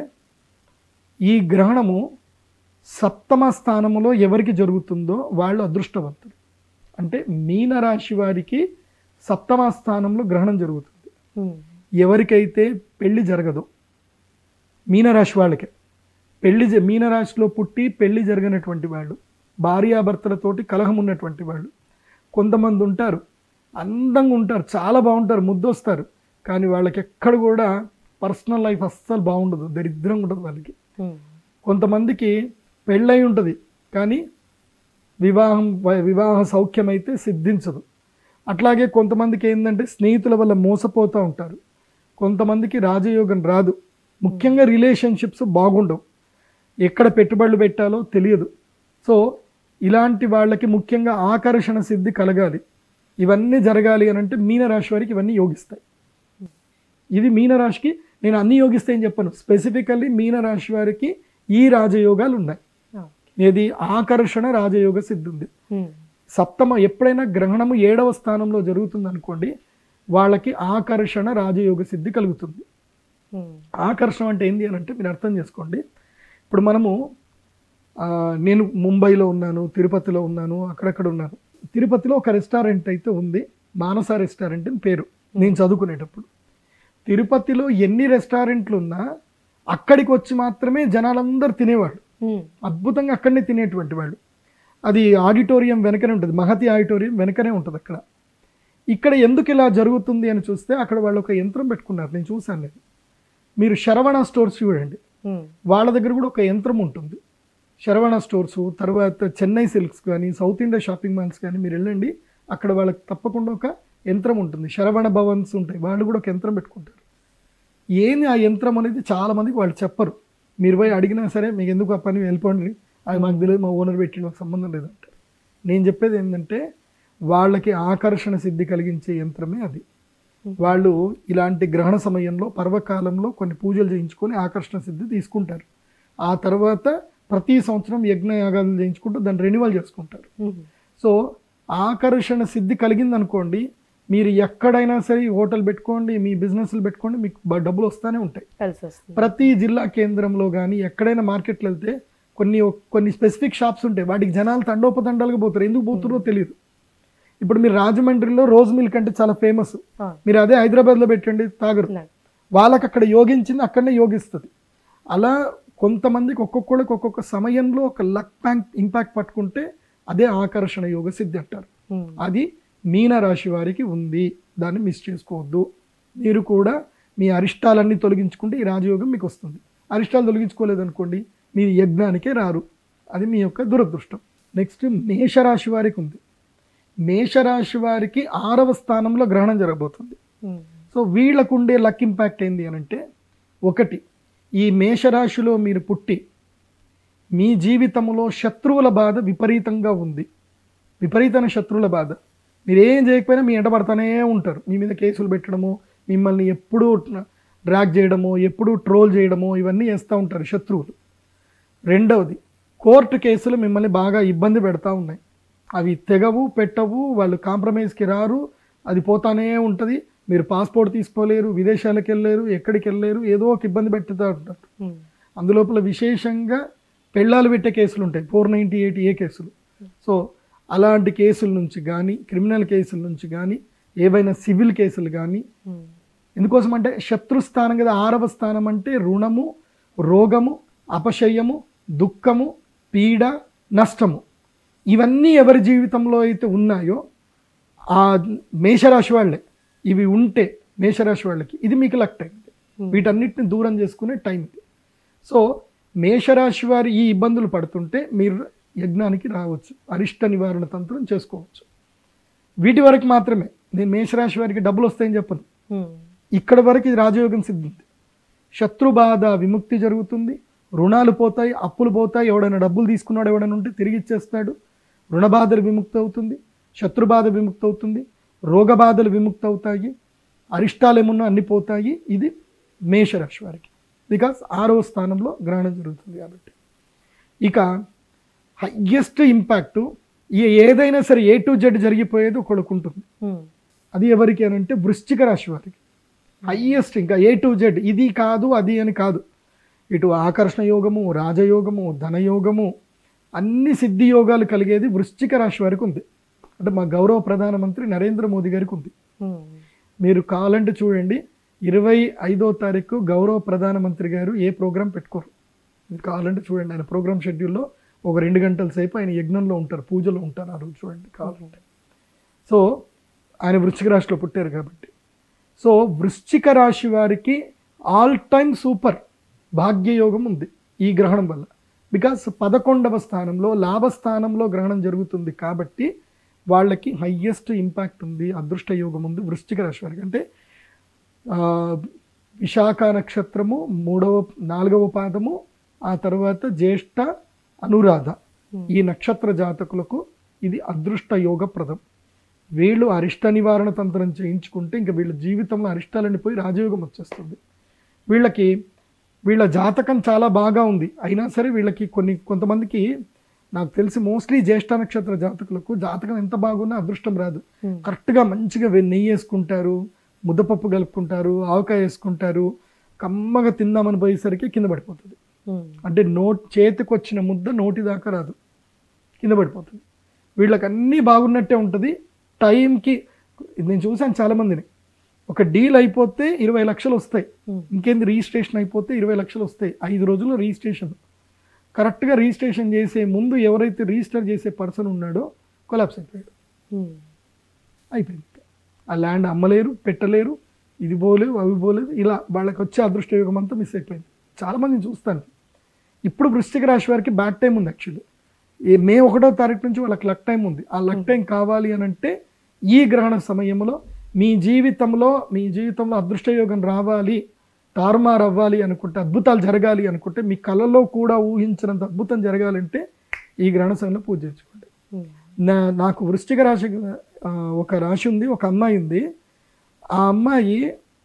ఈ గ్రహణము సప్తమ స్థానంలో ఎవరికి జరుగుతుందో వాళ్ళు అదృష్టవంతులు అంటే మీన రాశి వారికి సప్తమ స్థానంలో గ్రహణం జరుగుతుంది ఉమ్. ఎవరికైతే పెళ్లి జరగదో మీనరాశి వాళ్ళకే పెళ్లి జ- మీనరాశిలో పుట్టి పెళ్లి జరగనటువంటి వాళ్ళు భార్యాభర్తలతోటి కలహం ఉన్నటువంటి వాళ్ళు కొంతమంది ఉంటారు అందంగా ఉంటారు చాలా బాగుంటారు ముద్దొస్తారు కానీ వాళ్ళకి ఎక్కడ కూడా పర్సనల్ లైఫ్ అస్సలు బాగుండదు దరిద్రంగా ఉంటుంది వాళ్ళకి ఉమ్. కొంతమందికి పెళ్ళై ఉంటుంది కానీ వివాహం వ- వివాహ సౌఖ్యం అయితే సిద్ధించదు అట్లాగే కొంతమందికి ఏంటంటే స్నేహితుల వల్ల మోసపోతూ ఉంటారు కొంతమందికి రాజయోగం రాదు ముఖ్యంగా రిలేషన్షిప్స్ బాగుండవు ఎక్కడ పెట్టుబడులు పెట్టాలో తెలియదు సో ఇలాంటి వాళ్ళకి ముఖ్యంగా ఆకర్షణ సిద్ధి కలగాలి ఇవన్నీ జరగాలి అని అంటే మీనరాశి వారికి ఇవన్నీ యోగిస్తాయి ఇది మీనరాశికి నేను అన్ని యోగిస్తాయని చెప్పను స్పెసిఫికల్లీ మీనరాశి వారికి ఈ రాజయోగాలు ఉన్నాయి ఆ. ఏది ఆకర్షణ రాజయోగ సిద్ధి ఉంది ఉమ్. సప్తమ ఎప్పుడైనా గ్రహణము ఏడవ స్థానంలో జరుగుతుంది అనుకోండి వాళ్ళకి ఆకర్షణ రాజయోగ సిద్ధి కలుగుతుంది ఉమ్. ఆకర్షణ అంటే ఏంటి అని అంటే మీరు అర్థం చేసుకోండి ఇప్పుడు మనము ఆ, నేను ముంబైలో ఉన్నాను తిరుపతిలో ఉన్నాను అక్కడక్కడ ఉన్నాను తిరుపతిలో ఒక రెస్టారెంట్ అయితే ఉంది మానస రెస్టారెంట్ అని పేరు నేను చదువుకునేటప్పుడు తిరుపతిలో ఎన్ని రెస్టారెంట్లు ఉన్నా అక్కడికి వచ్చి మాత్రమే జనాలందరూ తినేవాళ్ళు ఉమ్. అద్భుతంగా అక్కడనే తినేటువంటి వాళ్ళు అది ఆడిటోరియం వెనకనే ఉంటుంది మహతి ఆడిటోరియం వెనకనే ఉంటుంది అక్కడ ఇక్కడ ఎందుకు ఇలా జరుగుతుంది అని చూస్తే అక్కడ వాళ్ళు ఒక యంత్రం పెట్టుకున్నారు నేను చూశాను నేను మీరు శరవణ స్టోర్స్ చూడండి ఉమ్. వాళ్ళ దగ్గర కూడా ఒక యంత్రం ఉంటుంది శరవణ స్టోర్స్ తర్వాత చెన్నై సిల్క్స్ కానీ సౌత్ ఇండియా షాపింగ్ మాల్స్ కానీ మీరు వెళ్ళండి అక్కడ వాళ్ళకి తప్పకుండా ఒక యంత్రం ఉంటుంది శరవణ భవన్స్ ఉంటాయి వాళ్ళు కూడా ఒక యంత్రం పెట్టుకుంటారు ఏంది ఆ యంత్రం అనేది చాలా మందికి వాళ్ళు చెప్పరు మీరు పోయి అడిగినా సరే మీకు ఎందుకు ఆ పని వెళ్ళిపోండి అది మాకు తెలియదు మా ఓనర్ పెట్టి మాకు సంబంధం లేదంటారు నేను చెప్పేది ఏంటంటే వాళ్ళకి ఆకర్షణ సిద్ధి కలిగించే యంత్రమే అది వాళ్ళు ఇలాంటి గ్రహణ సమయంలో పర్వకాలంలో కొన్ని పూజలు చేయించుకొని ఆకర్షణ సిద్ధి తీసుకుంటారు ఆ తర్వాత ప్రతి సంవత్సరం యజ్ఞ యాగాలు చేయించుకుంటూ దాన్ని రెన్యువల్ చేసుకుంటారు ఉమ్. సో ఆకర్షణ సిద్ధి కలిగింది అనుకోండి మీరు ఎక్కడైనా సరే హోటల్ పెట్టుకోండి మీ బిజినెస్లు పెట్టుకోండి మీకు బ- డబ్బులు వస్తూనే ఉంటాయి కలిసి వస్తుంది ప్రతి జిల్లా కేంద్రంలో కానీ ఎక్కడైనా మార్కెట్లో వెళ్తే కొన్ని కొన్ని స్పెసిఫిక్ షాప్స్ ఉంటాయి వాటికి జనాలు తండోపతండాలుగా పోతారు ఎందుకు పోతున్నారో తెలియదు ఇప్పుడు మీరు రాజమండ్రిలో రోజ్ మిల్క్ అంటే చాలా ఫేమస్ ఆ, మీరు అదే హైదరాబాద్లో పెట్టండి తాగరు ఉన్నాడు. వాళ్ళకి అక్కడ యోగించింది అక్కడనే యోగిస్తుంది అలా కొంతమందికి ఒక్కొక్కళ్ళకి ఒక్కొక్క సమయంలో ఒక లక్ ప్యాంక్ ఇంపాక్ట్ పట్టుకుంటే అదే ఆకర్షణ యోగ సిద్ధి అంటారు ఉమ్, అది మీన రాశి వారికి ఉంది దాన్ని మిస్ చేసుకోవద్దు మీరు కూడా మీ అరిష్టాలన్నీ తొలగించుకుంటే ఈ రాజయోగం మీకు వస్తుంది అరిష్టాలు తొలగించుకోలేదనుకోండి మీరు యజ్ఞానికే రారు అది మీ యొక్క దురదృష్టం నెక్స్ట్ మేషరాశి వారికి ఉంది మేషరాశి వారికి ఆరవ స్థానంలో గ్రహణం జరగబోతుంది ఉమ్, సో వీళ్ళకు ఉండే లక్ ఇంపాక్ట్ ఏంది అని అంటే ఒకటి ఈ మేషరాశిలో మీరు పుట్టి మీ జీవితంలో శత్రువుల బాధ విపరీతంగా ఉంది విపరీతమైన శత్రువుల బాధ మీరు ఏం చేయకపోయినా మీ ఎంట పడతానే ఉంటారు మీ మీద కేసులు పెట్టడము మిమ్మల్ని ఎప్పుడూ డ్రాగ్ చేయడము ఎప్పుడూ ట్రోల్ చేయడము ఇవన్నీ చేస్తూ ఉంటారు శత్రువులు రెండవది కోర్టు కేసులు మిమ్మల్ని బాగా ఇబ్బంది పెడతా ఉన్నాయి అవి తెగవు పెట్టవు వాళ్ళు కాంప్రమైజ్కి రారు అది పోతానే ఉంటుంది మీరు పాస్పోర్ట్ తీసుకోలేరు విదేశాలకు వెళ్ళలేరు ఎక్కడికి వెళ్ళలేరు ఏదో ఒక ఇబ్బంది పెట్టుతూ ఉంటారు ఉమ్, అందులోపల విశేషంగా పెళ్ళాలు పెట్టే కేసులు ఉంటాయి ఫోర్ నైంటీ ఎయిట్ ఏ కేసులు సో అలాంటి కేసుల నుంచి కానీ క్రిమినల్ కేసుల నుంచి కానీ ఏవైనా సివిల్ కేసులు కానీ ఉమ్, ఎందుకోసం అంటే శత్రుస్థానం కదా ఆరవ స్థానం అంటే రుణము రోగము అపశయ్యము దుఃఖము పీడ నష్టము ఇవన్నీ ఎవరి జీవితంలో అయితే ఉన్నాయో ఆ మేషరాశి వాళ్ళే ఇవి ఉంటే మేషరాశి వాళ్ళకి ఇది మీకు లక్ టైం వీటన్నిటిని దూరం చేసుకునే టైం ఇది సో మేషరాశి వారి ఈ ఇబ్బందులు పడుతుంటే మీరు యజ్ఞానికి రావచ్చు అరిష్ట నివారణ తంత్రం చేసుకోవచ్చు వీటి వరకు మాత్రమే నేను మేషరాశి వారికి డబ్బులు వస్తాయని చెప్పను ఉమ్, ఇక్కడ వరకు ఇది రాజయోగం సిద్ధింది శత్రు బాధ విముక్తి జరుగుతుంది రుణాలు పోతాయి అప్పులు పోతాయి ఎవడైనా డబ్బులు తీసుకున్నాడు ఎవడైనా ఉంటే తిరిగి ఇచ్చేస్తాడు రుణ బాధలు విముక్తి అవుతుంది శత్రు బాధ విముక్తి అవుతుంది రోగ బాధలు విముక్తి అవుతాయి అరిష్టాలు ఏమున్నా అన్ని పోతాయి ఇది మేషరాశి వారికి బికాస్ ఆరవ స్థానంలో గ్రహణం జరుగుతుంది కాబట్టి ఇక హయ్యెస్ట్ ఇంపాక్ట్ ఈ ఏదైనా సరే ఏ టు జెడ్ జరిగిపోయేది ఒకళ్ళకు ఉంటుంది ఉమ్, అది ఎవరికి అని అంటే వృశ్చిక రాశి వారికి హయ్యెస్ట్ ఇంకా ఏ టు జెడ్ ఇది కాదు అది అని కాదు ఇటు ఆకర్షణ యోగము రాజయోగము ధనయోగము అన్ని సిద్ధి యోగాలు కలిగేది వృశ్చిక రాశి వారికి ఉంది అంటే మా గౌరవ ప్రధానమంత్రి నరేంద్ర మోదీ గారికి ఉంది ఉమ్, మీరు కావాలంటే చూడండి ఇరవై ఐదో తారీఖు గౌరవ ప్రధానమంత్రి గారు ఏ ప్రోగ్రాం పెట్టుకోరు మీరు కావాలంటే చూడండి ఆయన ప్రోగ్రామ్ షెడ్యూల్లో ఒక రెండు గంటల సేపు ఆయన యజ్ఞంలో ఉంటారు పూజలో ఉంటారు ఆ రోజు చూడండి కావాలంటే సో ఆయన వృశ్చిక రాశిలో పుట్టారు కాబట్టి సో వృశ్చిక రాశి వారికి ఆల్ టైమ్ సూపర్ భాగ్యయోగం ఉంది ఈ గ్రహణం వల్ల బికాస్ పదకొండవ స్థానంలో లాభస్థానంలో గ్రహణం జరుగుతుంది కాబట్టి వాళ్ళకి హయ్యెస్ట్ ఇంపాక్ట్ ఉంది అదృష్ట యోగం ఉంది వృశ్చిక రాశి వారికి అంటే ఆ, విశాఖ నక్షత్రము మూడవ నాలుగవ పాదము ఆ తర్వాత జ్యేష్ఠ అనురాధ ఈ నక్షత్ర జాతకులకు ఇది అదృష్ట యోగప్రదం వీళ్ళు అరిష్ట నివారణ తంత్రం చేయించుకుంటే ఇంకా వీళ్ళ జీవితంలో అరిష్టాలని పోయి రాజయోగం వచ్చేస్తుంది వీళ్ళకి వీళ్ళ జాతకం చాలా బాగా ఉంది అయినా సరే వీళ్ళకి కొన్ని కొంతమందికి నాకు తెలిసి మోస్ట్లీ జ్యేష్ఠ నక్షత్ర జాతకులకు జాతకం ఎంత బాగున్నా అదృష్టం రాదు Hmm. కరెక్ట్గా మంచిగా వె- నెయ్యి వేసుకుంటారు ముద్దపప్పు కలుపుకుంటారు ఆవకాయ వేసుకుంటారు కమ్మగా తిందామని పోయేసరికి కింద పడిపోతుంది ఉమ్, అంటే నోట్ చేతికి వచ్చిన ముద్ద నోటి దాకా రాదు కింద పడిపోతుంది వీళ్ళకి అన్నీ బాగున్నట్టే ఉంటుంది టైంకి ఇది నేను చూశాను చాలామందిని ఒక డీల్ అయిపోతే ఇరవై లక్షలు వస్తాయి Hmm. ఇంకేంది రిజిస్ట్రేషన్ అయిపోతే ఇరవై లక్షలు వస్తాయి ఐదు రోజుల్లో రిజిస్ట్రేషన్ కరెక్ట్గా రిజిస్ట్రేషన్ చేసే ముందు ఎవరైతే రిజిస్టర్ చేసే పర్సన్ ఉన్నాడో కొలాప్స్ అయిపోయాడు ఉమ్, అయిపోయింది ఆ ల్యాండ్ అమ్మలేరు పెట్టలేరు ఇది పోలేదు అవి పోలేదు ఇలా వాళ్ళకి వచ్చే అదృష్ట యోగం అంతా మిస్ అయిపోయింది చాలామందిని చూస్తాను ఇప్పుడు వృశ్చిక రాశి వారికి బ్యాడ్ టైం ఉంది యాక్చువల్లీ ఏ మే ఒకటో తారీఖు నుంచి వాళ్ళకి లక్ టైం ఉంది ఆ లక్ టైం కావాలి అని అంటే ఈ గ్రహణ సమయంలో మీ జీవితంలో మీ జీవితంలో అదృష్ట యోగం రావాలి తారుమారు అవ్వాలి అనుకుంటే అద్భుతాలు జరగాలి అనుకుంటే మీ కళలో కూడా ఊహించినంత అద్భుతం జరగాలంటే ఈ గ్రహణ సమయంలో పూజ చేసుకోండి ఉమ్, నా నాకు వృశ్చిక రాశి ఆ, ఒక రాశి ఉంది ఒక అమ్మాయి ఉంది ఆ అమ్మాయి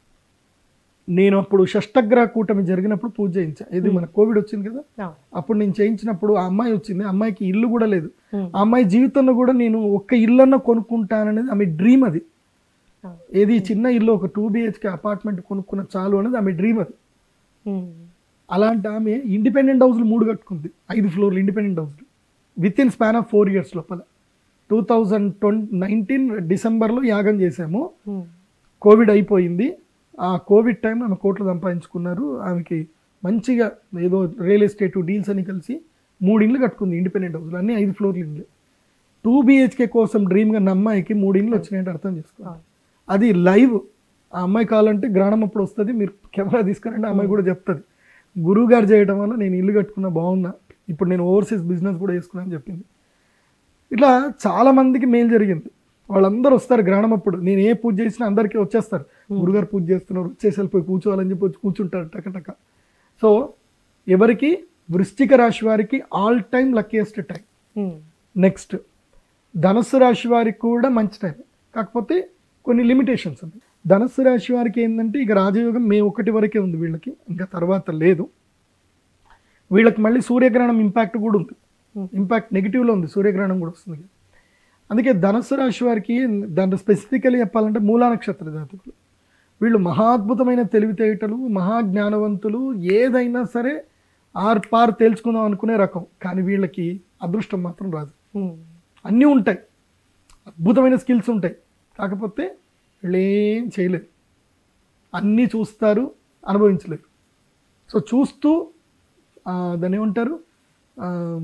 నేను అప్పుడు షష్టగ్రహ కూటమి జరిగినప్పుడు పూజ చేయించా ఇది మన కోవిడ్ వచ్చింది కదా అవును. అప్పుడు నేను చేయించినప్పుడు ఆ అమ్మాయి వచ్చింది ఆ అమ్మాయికి ఇల్లు కూడా లేదు Hmm. ఆ అమ్మాయి జీవితంలో కూడా నేను ఒక్క ఇల్లన్న కొనుక్కుంటాననేది ఆమె డ్రీమ్ అది ఆ. ఏది చిన్న ఇల్లు ఒక టూ బిహెచ్కే అపార్ట్మెంట్ కొనుక్కున్న చాలు అనేది ఆమె డ్రీమ్ అది ఉమ్. అలాంటి ఆమె ఇండిపెండెంట్ హౌస్లు మూడు కట్టుకుంది ఐదు ఫ్లోర్లు ఇండిపెండెంట్ హౌస్లు with in span of four years లోపల టూ థౌజండ్ ట్వంటీ నైన్టీన్ డిసెంబర్లో యాగం చేశాము ఉమ్. కోవిడ్ అయిపోయింది ఆ కోవిడ్ టైం ఆమె కోట్లు సంపాదించుకున్నారు ఆమెకి మంచిగా ఏదో రియల్ ఎస్టేట్ డీల్స్ అని కలిసి మూడు ఇండ్లు కట్టుకుంది ఇండిపెండెంట్ హౌస్లు అన్ని ఐదు ఫ్లోర్లు ఇండ్లు టూ బిహెచ్కే కోసం డ్రీమ్గా ఉన్న అమ్మాయికి మూడు ఇండ్లు వచ్చినాయంటే అర్థం చేసుకోవాలి అది లైవ్ ఆ అమ్మాయి కావాలంటే గ్రహణం అప్పుడు వస్తుంది మీరు కెమెరా తీసుకురంటే ఆ అమ్మాయి కూడా చెప్తుంది గురువు గారు చేయడం వల్ల నేను ఇల్లు కట్టుకున్నా బాగున్నా ఇప్పుడు నేను ఓవర్సీస్ బిజినెస్ కూడా చేసుకున్నా అని చెప్పింది ఇట్లా చాలా మందికి మేలు జరిగింది వాళ్ళందరూ వస్తారు గ్రహణం అప్పుడు నేను ఏ పూజ చేసినా అందరికీ వచ్చేస్తారు గురుగారు పూజ చేస్తున్నారు వచ్చేసి వెళ్ళిపోయి కూర్చోవాలని చెప్పి వచ్చి కూర్చుంటారు టకటక సో ఎవరికి వృశ్చిక రాశి వారికి all time luckiest time um. Next ధనుస్సు రాశి వారికి కూడా మంచి టైం కాకపోతే కొన్ని లిమిటేషన్స్ ఉన్నాయి ధనుస్సు రాశి వారికి ఏంటంటే ఇక రాజయోగం మే ఒకటి వరకే ఉంది వీళ్ళకి ఇంకా తర్వాత లేదు వీళ్ళకి మళ్ళీ సూర్యగ్రహణం ఇంపాక్ట్ కూడా ఉంది ఇంపాక్ట్ నెగిటివ్లో ఉంది సూర్యగ్రహణం కూడా వస్తుంది అందుకే ధనుస్సు రాశి వారికి దాంట్లో స్పెసిఫికలీ చెప్పాలంటే మూలా నక్షత్ర జాతకులు వీళ్ళు మహాద్భుతమైన తెలివితేటలు మహాజ్ఞానవంతులు ఏదైనా సరే ఆర్ పార్ తేల్చుకుందాం అనుకునే రకం కానీ వీళ్ళకి అదృష్టం మాత్రం రాదు ఉమ్. అన్నీ ఉంటాయి అద్భుతమైన స్కిల్స్ ఉంటాయి కాకపోతే వీళ్ళు ఏం చేయలేరు అన్నీ చూస్తారు అనుభవించలేరు సో చూస్తూ ఆ, దాన్ని ఏమంటారు ఆ,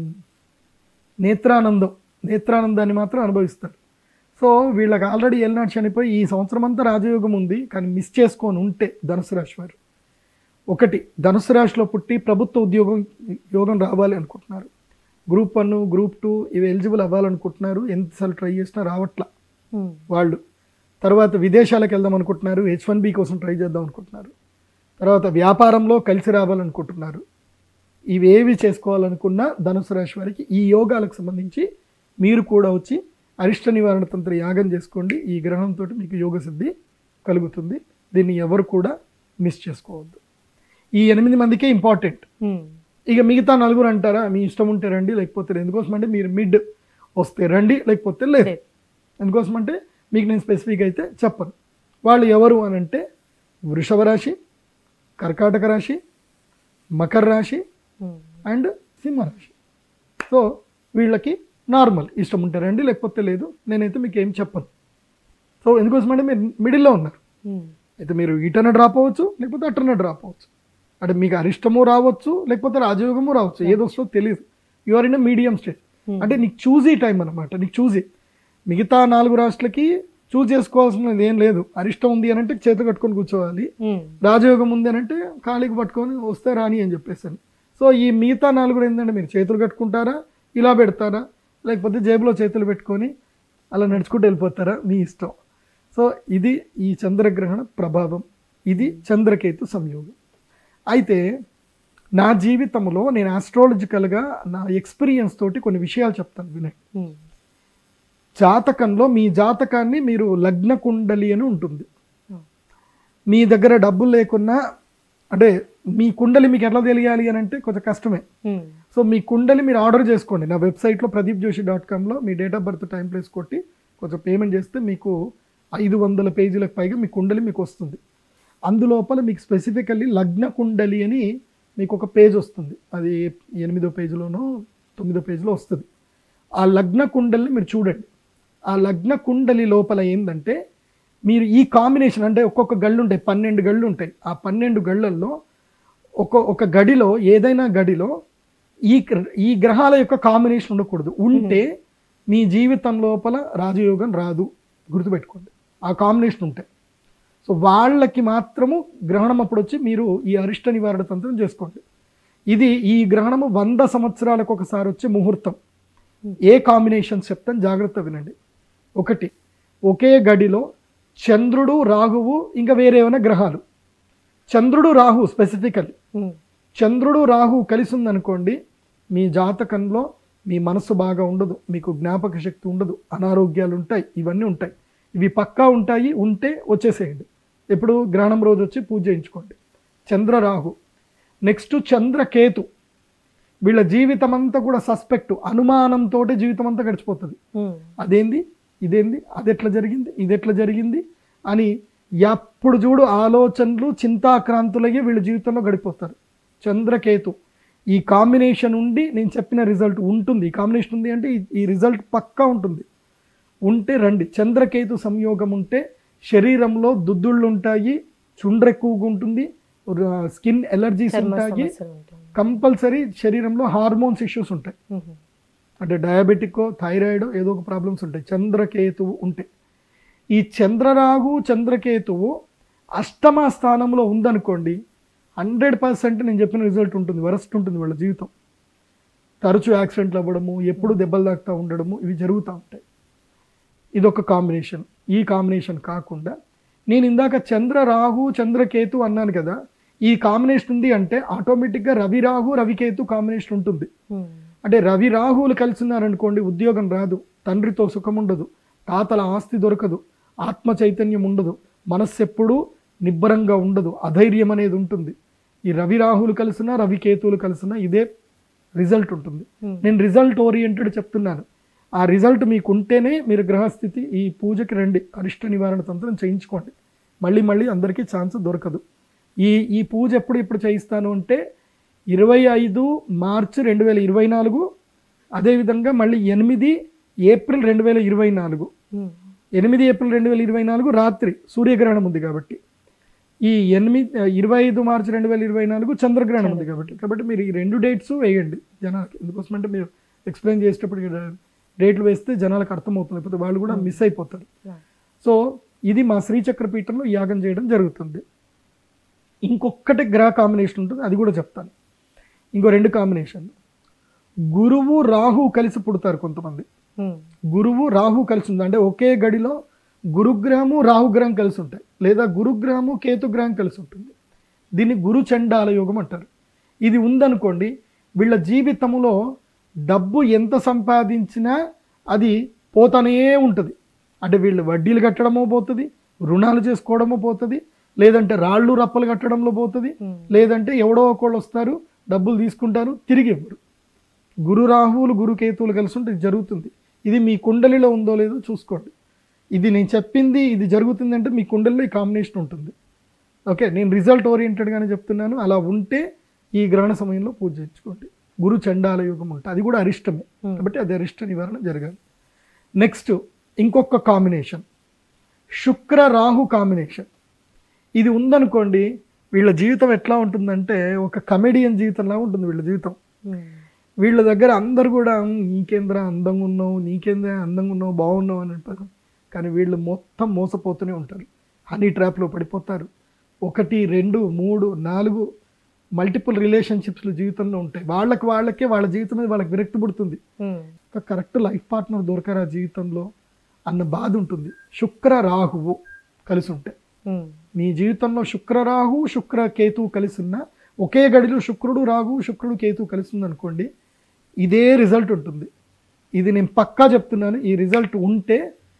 నేత్రానందం నేత్రానందాన్ని మాత్రం అనుభవిస్తారు సో వీళ్ళకి ఆల్రెడీ ఏలినాడు చనిపోయి ఈ సంవత్సరం అంతా రాజయోగం ఉంది కానీ మిస్ చేసుకొని ఉంటే ధనుసు రాశి వారు ఒకటి ధనుసు రాశిలో పుట్టి ప్రభుత్వ ఉద్యోగం యోగం రావాలి అనుకుంటున్నారు గ్రూప్ వన్ గ్రూప్ టూ ఇవి ఎలిజిబుల్ అవ్వాలనుకుంటున్నారు ఎంతసార్లు ట్రై చేసినా రావట్లా ఉమ్. వాళ్ళు తర్వాత విదేశాలకు వెళ్దాం అనుకుంటున్నారు హెచ్ వన్ బి కోసం ట్రై చేద్దాం అనుకుంటున్నారు తర్వాత వ్యాపారంలో కలిసి రావాలనుకుంటున్నారు ఇవేవి చేసుకోవాలనుకున్నా ధనుసు రాశి వారికి ఈ యోగాలకు సంబంధించి మీరు కూడా వచ్చి అరిష్ట నివారణ తంత్ర యాగం చేసుకోండి ఈ గ్రహంతో మీకు యోగ సిద్ధి కలుగుతుంది దీన్ని ఎవరు కూడా మిస్ చేసుకోవద్దు ఈ ఎనిమిది మందికే ఇంపార్టెంట్ ఉమ్. ఇక మిగతా నలుగురు అంటారా మీ ఇష్టం ఉంటే రండి లేకపోతే లేదు. ఎందుకోసం అంటే మీరు మిడ్ వస్తే రండి లేకపోతే లేదు లేదు. ఎందుకోసం అంటే మీకు నేను స్పెసిఫిక్ అయితే చెప్పను వాళ్ళు ఎవరు అని అంటే వృషభ రాశి కర్కాటక రాశి మకర రాశి ఉమ్. అండ్ సింహరాశి సో వీళ్ళకి నార్మల్ ఇష్టం ఉంటే రండి లేకపోతే లేదు నేనైతే మీకు ఏం చెప్పను సో ఎందుకోసం అంటే మీరు మిడిల్లో ఉన్నారు ఉమ్. అయితే మీరు ఇటన డ్రాప్ అవ్వచ్చు లేకపోతే అటన డ్రాప్ అవ్వచ్చు అంటే మీకు అరిష్టము రావచ్చు లేకపోతే రాజయోగము రావచ్చు ఏది వస్తుందో తెలియదు you are in medium stage అంటే నీకు చూజీ టైం అనమాట నీకు చూజీ మిగతా నాలుగు రాష్ట్రలకి చూజ్ చేసుకోవాల్సినది ఏం లేదు అరిష్టం ఉంది అని అంటే చేత కట్టుకొని కూర్చోవాలి ఉమ్. రాజయోగం ఉంది అని అంటే ఖాళీకి పట్టుకొని వస్తే రాని అని చెప్పేసాను సో ఈ మిగతా నాలుగు ఏంటంటే మీరు చేతులు కట్టుకుంటారా ఇలా పెడతారా లేకపోతే జేబులో చేతులు పెట్టుకొని అలా నడుచుకుంటూ వెళ్ళిపోతారా మీ ఇష్టం సో ఇది ఈ చంద్రగ్రహణ ప్రభావం ఇది చంద్రకేతు సంయోగం అయితే నా జీవితంలో నేను ఆస్ట్రాలజికల్గా నా ఎక్స్పీరియన్స్ తోటి కొన్ని విషయాలు చెప్తాను వినండి ఉమ్. జాతకంలో మీ జాతకాన్ని మీరు లగ్న కుండలి అని ఉంటుంది మీ దగ్గర డబ్బులు లేకున్నా అంటే మీ కుండలి మీకు ఎట్లా తెలియాలి అని అంటే కొంచెం కష్టమే ఉమ్. సో మీ కుండలి మీరు ఆర్డర్ చేసుకోండి నా వెబ్సైట్లో ప్రదీప్ జోషి డాట్ కామ్లో మీ date of birth time place కొట్టి కొంచెం పేమెంట్ చేస్తే మీకు ఐదు వందల పేజీలకు పైగా మీ కుండలి మీకు వస్తుంది అందులోపల మీకు స్పెసిఫికల్లీ లగ్న కుండలి అని మీకు ఒక పేజ్ వస్తుంది అది ఎనిమిదో పేజీలోనో తొమ్మిదో పేజీలో వస్తుంది ఆ లగ్న కుండలిని మీరు చూడండి ఆ లగ్న కుండలి లోపల ఏంటంటే మీరు ఈ కాంబినేషన్ అంటే ఒక్కొక్క గళ్ళు ఉంటాయి పన్నెండు గళ్ళు ఉంటాయి ఆ పన్నెండు గళ్ళల్లో ఒక ఒక గడిలో ఏదైనా గడిలో ఈ గ్ర- ఈ గ్రహాల యొక్క కాంబినేషన్ ఉండకూడదు ఉంటే మీ జీవితం లోపల రాజయోగం రాదు గుర్తుపెట్టుకోండి ఆ కాంబినేషన్ ఉంటాయి సో వాళ్ళకి మాత్రము గ్రహణం అప్పుడు వచ్చి మీరు ఈ అరిష్ట నివారణ తంత్రం చేసుకోండి ఇది ఈ గ్రహణము వంద సంవత్సరాలకు ఒకసారి వచ్చే ముహూర్తం ఏ కాంబినేషన్స్ చెప్తాను జాగ్రత్త వినండి ఒకటి ఒకే గడిలో చంద్రుడు రాహువు ఇంకా వేరే ఏమైనా గ్రహాలు చంద్రుడు రాహు స్పెసిఫికల్లీ ఉమ్. చంద్రుడు రాహు కలిసి ఉందనుకోండి మీ జాతకంలో మీ మనసు బాగా ఉండదు మీకు జ్ఞాపక శక్తి ఉండదు అనారోగ్యాలు ఉంటాయి ఇవన్నీ ఉంటాయి ఇవి పక్కా ఉంటాయి ఉంటే వచ్చేసేయండి ఇప్పుడు గ్రహణం రోజు వచ్చి పూజ చేయించుకోండి చంద్ర రాహు నెక్స్ట్ చంద్రకేతు వీళ్ళ జీవితం అంతా కూడా సస్పెక్ట్ అనుమానంతో జీవితం అంతా గడిచిపోతుంది ఉమ్, అదేంది ఇదేంది అది ఎట్లా జరిగింది ఇది ఎట్లా జరిగింది అని ఎప్పుడు చూడు ఆలోచనలు చింతాక్రాంతులయ్యి వీళ్ళ జీవితంలో గడిపోతారు చంద్రకేతు ఈ కాంబినేషన్ ఉండి నేను చెప్పిన రిజల్ట్ ఉంటుంది ఈ కాంబినేషన్ ఉంది అంటే ఈ- ఈ రిజల్ట్ పక్కా ఉంటుంది ఉంటే రండి చంద్రకేతు సంయోగం ఉంటే శరీరంలో దుద్దుళ్ళు ఉంటాయి చుండ్ర ఎక్కువగా ఉంటుంది స్కిన్ ఎలర్జీస్ చర్మ ఉంటాయి సమస్యలు ఉంటాయి కంపల్సరీ శరీరంలో హార్మోన్స్ ఇష్యూస్ ఉంటాయి ఉమ్, అంటే డయాబెటిక్ థైరాయిడ్ ఏదో ఒక ప్రాబ్లమ్స్ ఉంటాయి చంద్రకేతువు ఉంటే ఈ చంద్రరాగు చంద్రకేతువు అష్టమ స్థానంలో ఉందనుకోండి హండ్రెడ్ పర్సెంట్ నేను చెప్పిన రిజల్ట్ ఉంటుంది వరస్ట్ ఉంటుంది వాళ్ళ జీవితం తరచూ యాక్సిడెంట్లు అవ్వడము ఎప్పుడు దెబ్బలు తాకుతూ ఉండడము ఇవి జరుగుతూ ఉంటాయి ఇది ఒక కాంబినేషన్ ఈ కాంబినేషన్ కాకుండా నేను ఇందాక చంద్ర రాహు చంద్రకేతు అన్నాను కదా ఈ కాంబినేషన్ ఉంది అంటే ఆటోమేటిక్గా రవి రాహు రవికేతు కాంబినేషన్ ఉంటుంది ఉమ్, అంటే రవి రాహువులు కలిసి ఉన్నారనుకోండి ఉద్యోగం రాదు తండ్రితో సుఖం ఉండదు తాతల ఆస్తి దొరకదు ఆత్మ చైతన్యం ఉండదు మనస్సు ఎప్పుడూ నిబ్బరంగా ఉండదు అధైర్యం అనేది ఉంటుంది ఈ రవి రాహులు కలిసినా రవి కేతువులు కలిసినా ఇదే రిజల్ట్ ఉంటుంది Hmm. నేను రిజల్ట్ ఓరియంటెడ్ చెప్తున్నాను ఆ రిజల్ట్ మీకు ఉంటేనే మీరు గ్రహస్థితి ఈ పూజకి రండి అరిష్ట నివారణ తంత్రం చేయించుకోండి మళ్ళీ మళ్ళీ అందరికీ ఛాన్స్ దొరకదు ఈ ఈ పూజ ఎప్పుడు ఇప్పుడు చేయిస్తాను అంటే ఇరవై ఐదు మార్చి రెండు వేల ఇరవై నాలుగు అదేవిధంగా మళ్ళీ ఎనిమిది ఏప్రిల్ రెండు వేల ఇరవై నాలుగు ఉమ్, ఎనిమిది ఏప్రిల్ రెండు వేల ఇరవై నాలుగు రాత్రి సూర్యగ్రహణం ఉంది కాబట్టి ఈ ఎనిమిది ఇరవై ఐదు మార్చి రెండు వేల ఇరవై నాలుగు చంద్రగ్రహణం ఉంది కాబట్టి కాబట్టి మీరు ఈ రెండు డేట్స్ వేయండి జనాలకి ఎందుకోసం అంటే మీరు ఎక్స్ప్లెయిన్ చేసేటప్పుడు ఇక్కడ డేట్లు వేస్తే జనాలకు అర్థమవుతుంది లేకపోతే వాళ్ళు కూడా మిస్ అయిపోతారు Yeah. సో ఇది మా శ్రీచక్ర పీఠంలో యాగం చేయడం జరుగుతుంది ఇంకొకటి గ్రహ కాంబినేషన్ ఉంటుంది అది కూడా చెప్తాను ఇంకో రెండు కాంబినేషన్ గురువు రాహు కలిసి పుడతారు కొంతమంది ఉమ్, గురువు రాహు కలిసి ఉంది అంటే ఒకే గడిలో గురుగ్రహము రాహుగ్రహం కలిసి ఉంటాయి లేదా గురుగ్రహము కేతుగ్రహం కలిసి ఉంటుంది దీన్ని గురు చండాల యోగం అంటారు ఇది ఉందనుకోండి వీళ్ళ జీవితంలో డబ్బు ఎంత సంపాదించినా అది పోతానే ఉంటుంది అంటే వీళ్ళు వడ్డీలు కట్టడమో పోతుంది రుణాలు చేసుకోవడమో పోతుంది లేదంటే రాళ్ళు రప్పలు కట్టడంలో పోతుంది Hmm. లేదంటే ఎవడో ఒకళ్ళు వస్తారు డబ్బులు తీసుకుంటారు తిరిగి ఇవ్వరు గురు రాహువులు గురు కేతువులు కలిసి ఉంటే ఇది జరుగుతుంది ఇది మీ కుండలిలో ఉందో లేదో చూసుకోండి ఇది నేను చెప్పింది ఇది జరుగుతుంది అంటే మీ కుండలిలో ఈ కాంబినేషన్ ఉంటుంది ఓకే నేను రిజల్ట్ ఓరియంటెడ్గానే చెప్తున్నాను అలా ఉంటే ఈ గ్రహణ సమయంలో పూజ చేయించుకోండి గురు చండాల యుగం ఉంటుంది అది కూడా అరిష్టమే Hmm. కాబట్టి అది అరిష్ట నివారణ జరగాలి నెక్స్ట్ ఇంకొక కాంబినేషన్ శుక్ర రాహు కాంబినేషన్ ఇది ఉందనుకోండి వీళ్ళ జీవితం ఎట్లా ఉంటుందంటే ఒక కమెడియన్ జీవితంలా ఉంటుంది వీళ్ళ జీవితం ఉమ్, వీళ్ళ దగ్గర అందరు కూడా "ఉమ్, నీకేంద్రా అందంగా ఉన్నావు నీకేంద్రా అందంగా ఉన్నావు బాగున్నావు అని అంటారు కానీ వీళ్ళు మొత్తం మోసపోతూనే ఉంటారు హనీ ట్రాప్లో పడిపోతారు ఒకటి రెండు మూడు నాలుగు మల్టిపుల్ రిలేషన్షిప్స్లు జీవితంలో ఉంటాయి వాళ్ళకి వాళ్ళకే వాళ్ళ జీవితం మీద వాళ్ళకి విరక్తి పుడుతుంది ఉమ్, ఒక కరెక్ట్ లైఫ్ పార్ట్నర్ దొరకరా జీవితంలో అన్న బాధ ఉంటుంది శుక్ర రాహువు కలిసి ఉంటాయి ఉమ్, మీ జీవితంలో శుక్ర రాహు శుక్ర కేతువు కలిసి ఉన్న ఒకే గడిలో శుక్రుడు రాహు శుక్రుడు కేతువు కలిసి ఉందనుకోండి ఇదే రిజల్ట్ ఉంటుంది ఇది నేను పక్కా చెప్తున్నాను ఈ రిజల్ట్ ఉంటే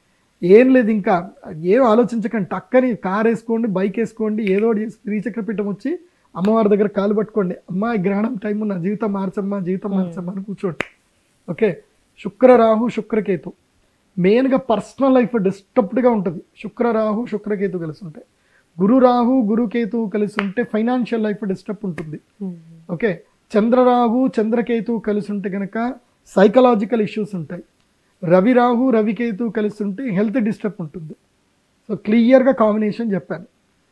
ఏం లేదు ఇంకా ఏం ఆలోచించకండి టక్కని కార్ వేసుకోండి బైక్ వేసుకోండి ఏదో ఒకటి చేసి త్రిచక్రపీఠం వచ్చి అమ్మవారి దగ్గర కాలు పట్టుకోండి అమ్మ ఈ గ్రహణం టైం నా జీవితం మార్చమ్మా జీవితం మార్చమ్మా అని కూర్చోండి ఓకే శుక్ర రాహు శుక్రకేతు మెయిన్గా పర్సనల్ లైఫ్ డిస్టర్బ్డ్గా ఉంటుంది శుక్ర రాహు శుక్రకేతు కలిసి ఉంటాయి గురు రాహు గురుకేతు కలిసి ఉంటే ఫైనాన్షియల్ లైఫ్ డిస్టర్బ్ ఉంటుంది ఉమ్, ఓకే చంద్రరాహు చంద్రకేతు కలిసి ఉంటే కనుక సైకలాజికల్ ఇష్యూస్ ఉంటాయి రవి రాహు రవికేతు కలిసి ఉంటే హెల్త్ డిస్టర్బ్ ఉంటుంది సో క్లియర్గా కాంబినేషన్ చెప్పాను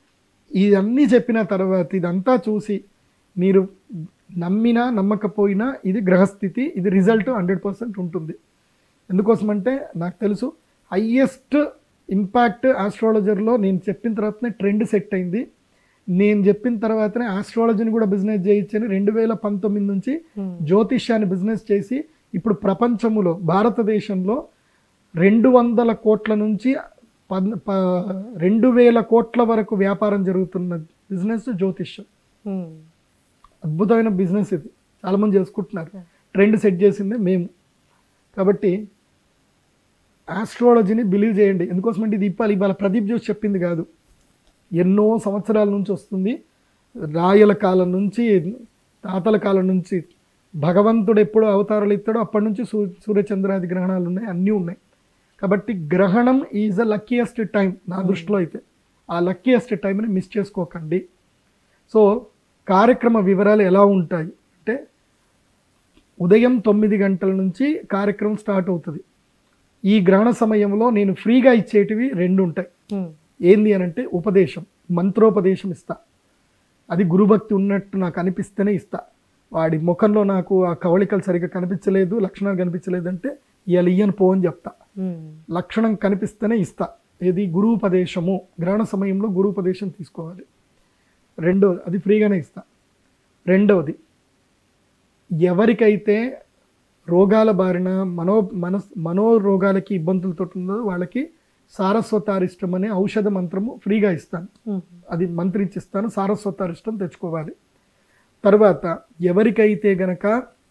ఇదన్నీ చెప్పిన తర్వాత ఇదంతా చూసి మీరు నమ్మినా నమ్మకపోయినా ఇది గ్రహస్థితి ఇది రిజల్ట్ హండ్రెడ్ పర్సెంట్ ఉంటుంది ఎందుకోసమంటే నాకు తెలుసు హయ్యెస్ట్ ఇంపాక్ట్ ఆస్ట్రాలజర్లో నేను చెప్పిన తర్వాతనే ట్రెండ్ సెట్ అయింది నేను చెప్పిన తర్వాతనే ఆస్ట్రాలజీని కూడా బిజినెస్ చేయొచ్చని రెండు వేల పంతొమ్మిది నుంచి ఉమ్, జ్యోతిష్యాన్ని బిజినెస్ చేసి ఇప్పుడు ప్రపంచములో భారతదేశంలో రెండు వందల కోట్ల నుంచి పద్ ప రెండు వేల కోట్ల వరకు వ్యాపారం జరుగుతున్న బిజినెస్ జ్యోతిష్యం ఉమ్, అద్భుతమైన బిజినెస్ ఇది చాలామంది చేసుకుంటున్నారు ట్రెండ్ సెట్ చేసింది మేము కాబట్టి ఆస్ట్రాలజీని బిలీవ్ చేయండి ఎందుకోసమంటే ఇది ఇప్పాలి ఇవాళ ప్రదీప్ జోష్ చెప్పింది కాదు ఎన్నో సంవత్సరాల నుంచి వస్తుంది రాయల కాలం నుంచి తాతల కాలం నుంచి భగవంతుడు ఎప్పుడు అవతారాలు ఇస్తాడో అప్పటి నుంచి సూ సూర్యచంద్రాది గ్రహణాలు ఉన్నాయి అన్నీ ఉన్నాయి కాబట్టి గ్రహణం ఈజ్ ద లక్కీయెస్ట్ టైం నా దృష్టిలో అయితే ఆ లక్కీయెస్ట్ టైంని మిస్ చేసుకోకండి సో కార్యక్రమ వివరాలు ఎలా ఉంటాయి అంటే ఉదయం తొమ్మిది గంటల నుంచి కార్యక్రమం స్టార్ట్ అవుతుంది ఈ గ్రహణ సమయంలో నేను ఫ్రీగా ఇచ్చేటివి రెండు ఉంటాయి ఉమ్, ఏంది అని అంటే ఉపదేశం మంత్రోపదేశం ఇస్తా అది గురుభక్తి ఉన్నట్టు నాకు అనిపిస్తేనే ఇస్తా వాడి ముఖంలో నాకు ఆ కవళికలు సరిగ్గా కనిపించలేదు లక్షణాలు కనిపించలేదు అంటే ఇవాళ ఇయ్యను పో అని చెప్తా ఉమ్, లక్షణం కనిపిస్తేనే ఇస్తా ఇది గురుపదేశము గ్రహణ సమయంలో గురుపదేశం తీసుకోవాలి రెండవది అది ఫ్రీగానే ఇస్తా రెండవది ఎవరికైతే రోగాల బారిన మనో మన మనోరోగాలకి ఇబ్బందులతో ఉందో వాళ్ళకి సారస్వతారిష్టం అనే ఔషధ మంత్రము ఫ్రీగా ఇస్తాను ఉమ్, అది మంత్రించిస్తాను సారస్వతారిష్టం తెచ్చుకోవాలి తర్వాత ఎవరికైతే గనక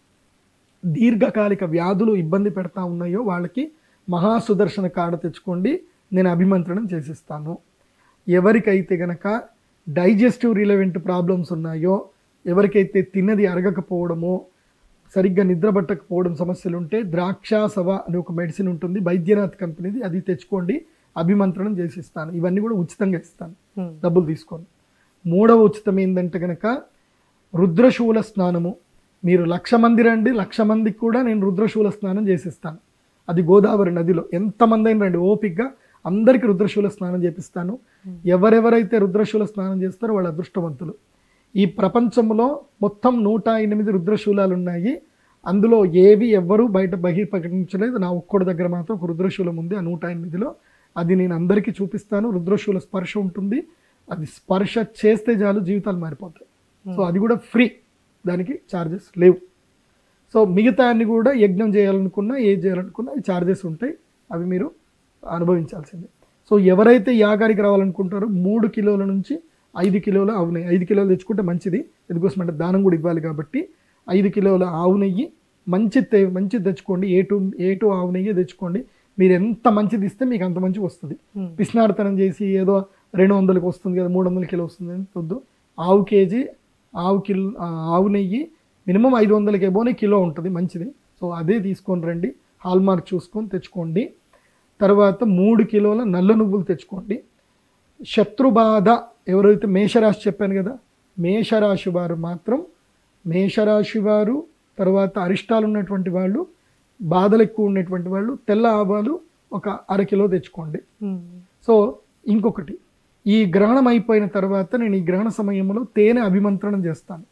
దీర్ఘకాలిక వ్యాధులు ఇబ్బంది పెడతా ఉన్నాయో వాళ్ళకి మహాసుదర్శన కాడ తెచ్చుకోండి నేను అభిమంత్రణం చేసిస్తాను ఎవరికైతే గనక డైజెస్టివ్ రిలవెంట్ ప్రాబ్లమ్స్ ఉన్నాయో ఎవరికైతే తిన్నది అరగకపోవడమో సరిగ్గా నిద్ర పట్టకపోవడం సమస్యలు ఉంటే ద్రాక్షాసవ అనే ఒక మెడిసిన్ ఉంటుంది వైద్యనాథ్ కంపెనీది అది తెచ్చుకోండి అభిమంత్రణం చేసిస్తాను ఇవన్నీ కూడా ఉచితంగా ఇస్తాను ఉమ్, డబ్బులు తీసుకోండి మూడవ ఉచితం ఏంటంటే కనుక రుద్రశూల స్నానము మీరు లక్ష మంది రండి లక్ష మందికి కూడా నేను రుద్రశూల స్నానం చేసిస్తాను అది గోదావరి నదిలో ఎంతమంది అయినా రండి ఓపిక్గా అందరికీ రుద్రశూల స్నానం చేపిస్తాను ఎవరెవరైతే రుద్రశూల స్నానం చేస్తారో వాళ్ళ అదృష్టవంతులు ఈ ప్రపంచంలో మొత్తం నూట ఎనిమిది రుద్రశూలాలు ఉన్నాయి అందులో ఏవి ఎవ్వరూ బయట బహిర్ప్రకటించలేదు నా ఒక్కడి దగ్గర మాత్రం ఒక రుద్రశూలం ఉంది ఆ నూట ఎనిమిదిలో అది నేను అందరికీ చూపిస్తాను రుద్రశూల స్పర్శ ఉంటుంది అది స్పర్శ చేస్తే చాలు జీవితాలు మారిపోతాయి సో అది కూడా ఫ్రీ దానికి ఛార్జెస్ లేవు సో మిగతా అన్ని కూడా యజ్ఞం చేయాలనుకున్నా ఏది చేయాలనుకున్నా అవి ఛార్జెస్ ఉంటాయి అవి మీరు అనుభవించాల్సిందే సో ఎవరైతే యాగానికి రావాలనుకుంటారో మూడు కిలోల నుంచి ఐదు కిలోల ఆవు నెయ్యి ఐదు కిలోలు తెచ్చుకుంటే మంచిది ఎందుకోసం అంటే దానం కూడా ఇవ్వాలి కాబట్టి ఐదు కిలోల ఆవు నెయ్యి మంచి తె- మంచిది తెచ్చుకోండి ఏ టూ ఏ టూ ఆవు నెయ్యి తెచ్చుకోండి మీరు ఎంత మంచిది ఇస్తే మీకు అంత మంచిగా వస్తుంది ఉమ్, పిసినాడతనం చేసి ఏదో రెండు వందలకి వస్తుంది కదా మూడు వందల కిలో వస్తుంది అని వద్దు ఆవు కేజీ ఆవు కిలో ఆ, ఆవు నెయ్యి మినిమం ఐదు వందలకి ఎబోనే కిలో ఉంటుంది మంచిది సో అదే తీసుకొని రండి హాల్ మార్క్ చూసుకొని తెచ్చుకోండి తర్వాత మూడు కిలోల నల్ల నువ్వులు తెచ్చుకోండి శత్రుబాధ ఎవరైతే మేషరాశి చెప్పాను కదా మేషరాశి వారు మాత్రం మేషరాశి వారు తర్వాత అరిష్టాలు ఉన్నటువంటి వాళ్ళు బాధలు ఎక్కువ ఉన్నటువంటి వాళ్ళు తెల్ల ఆవాలు ఒక అరకిలో తెచ్చుకోండి ఉమ్, సో ఇంకొకటి ఈ గ్రహణం అయిపోయిన తర్వాత నేను ఈ గ్రహణ సమయంలో తేనె అభిమంత్రణం చేస్తాను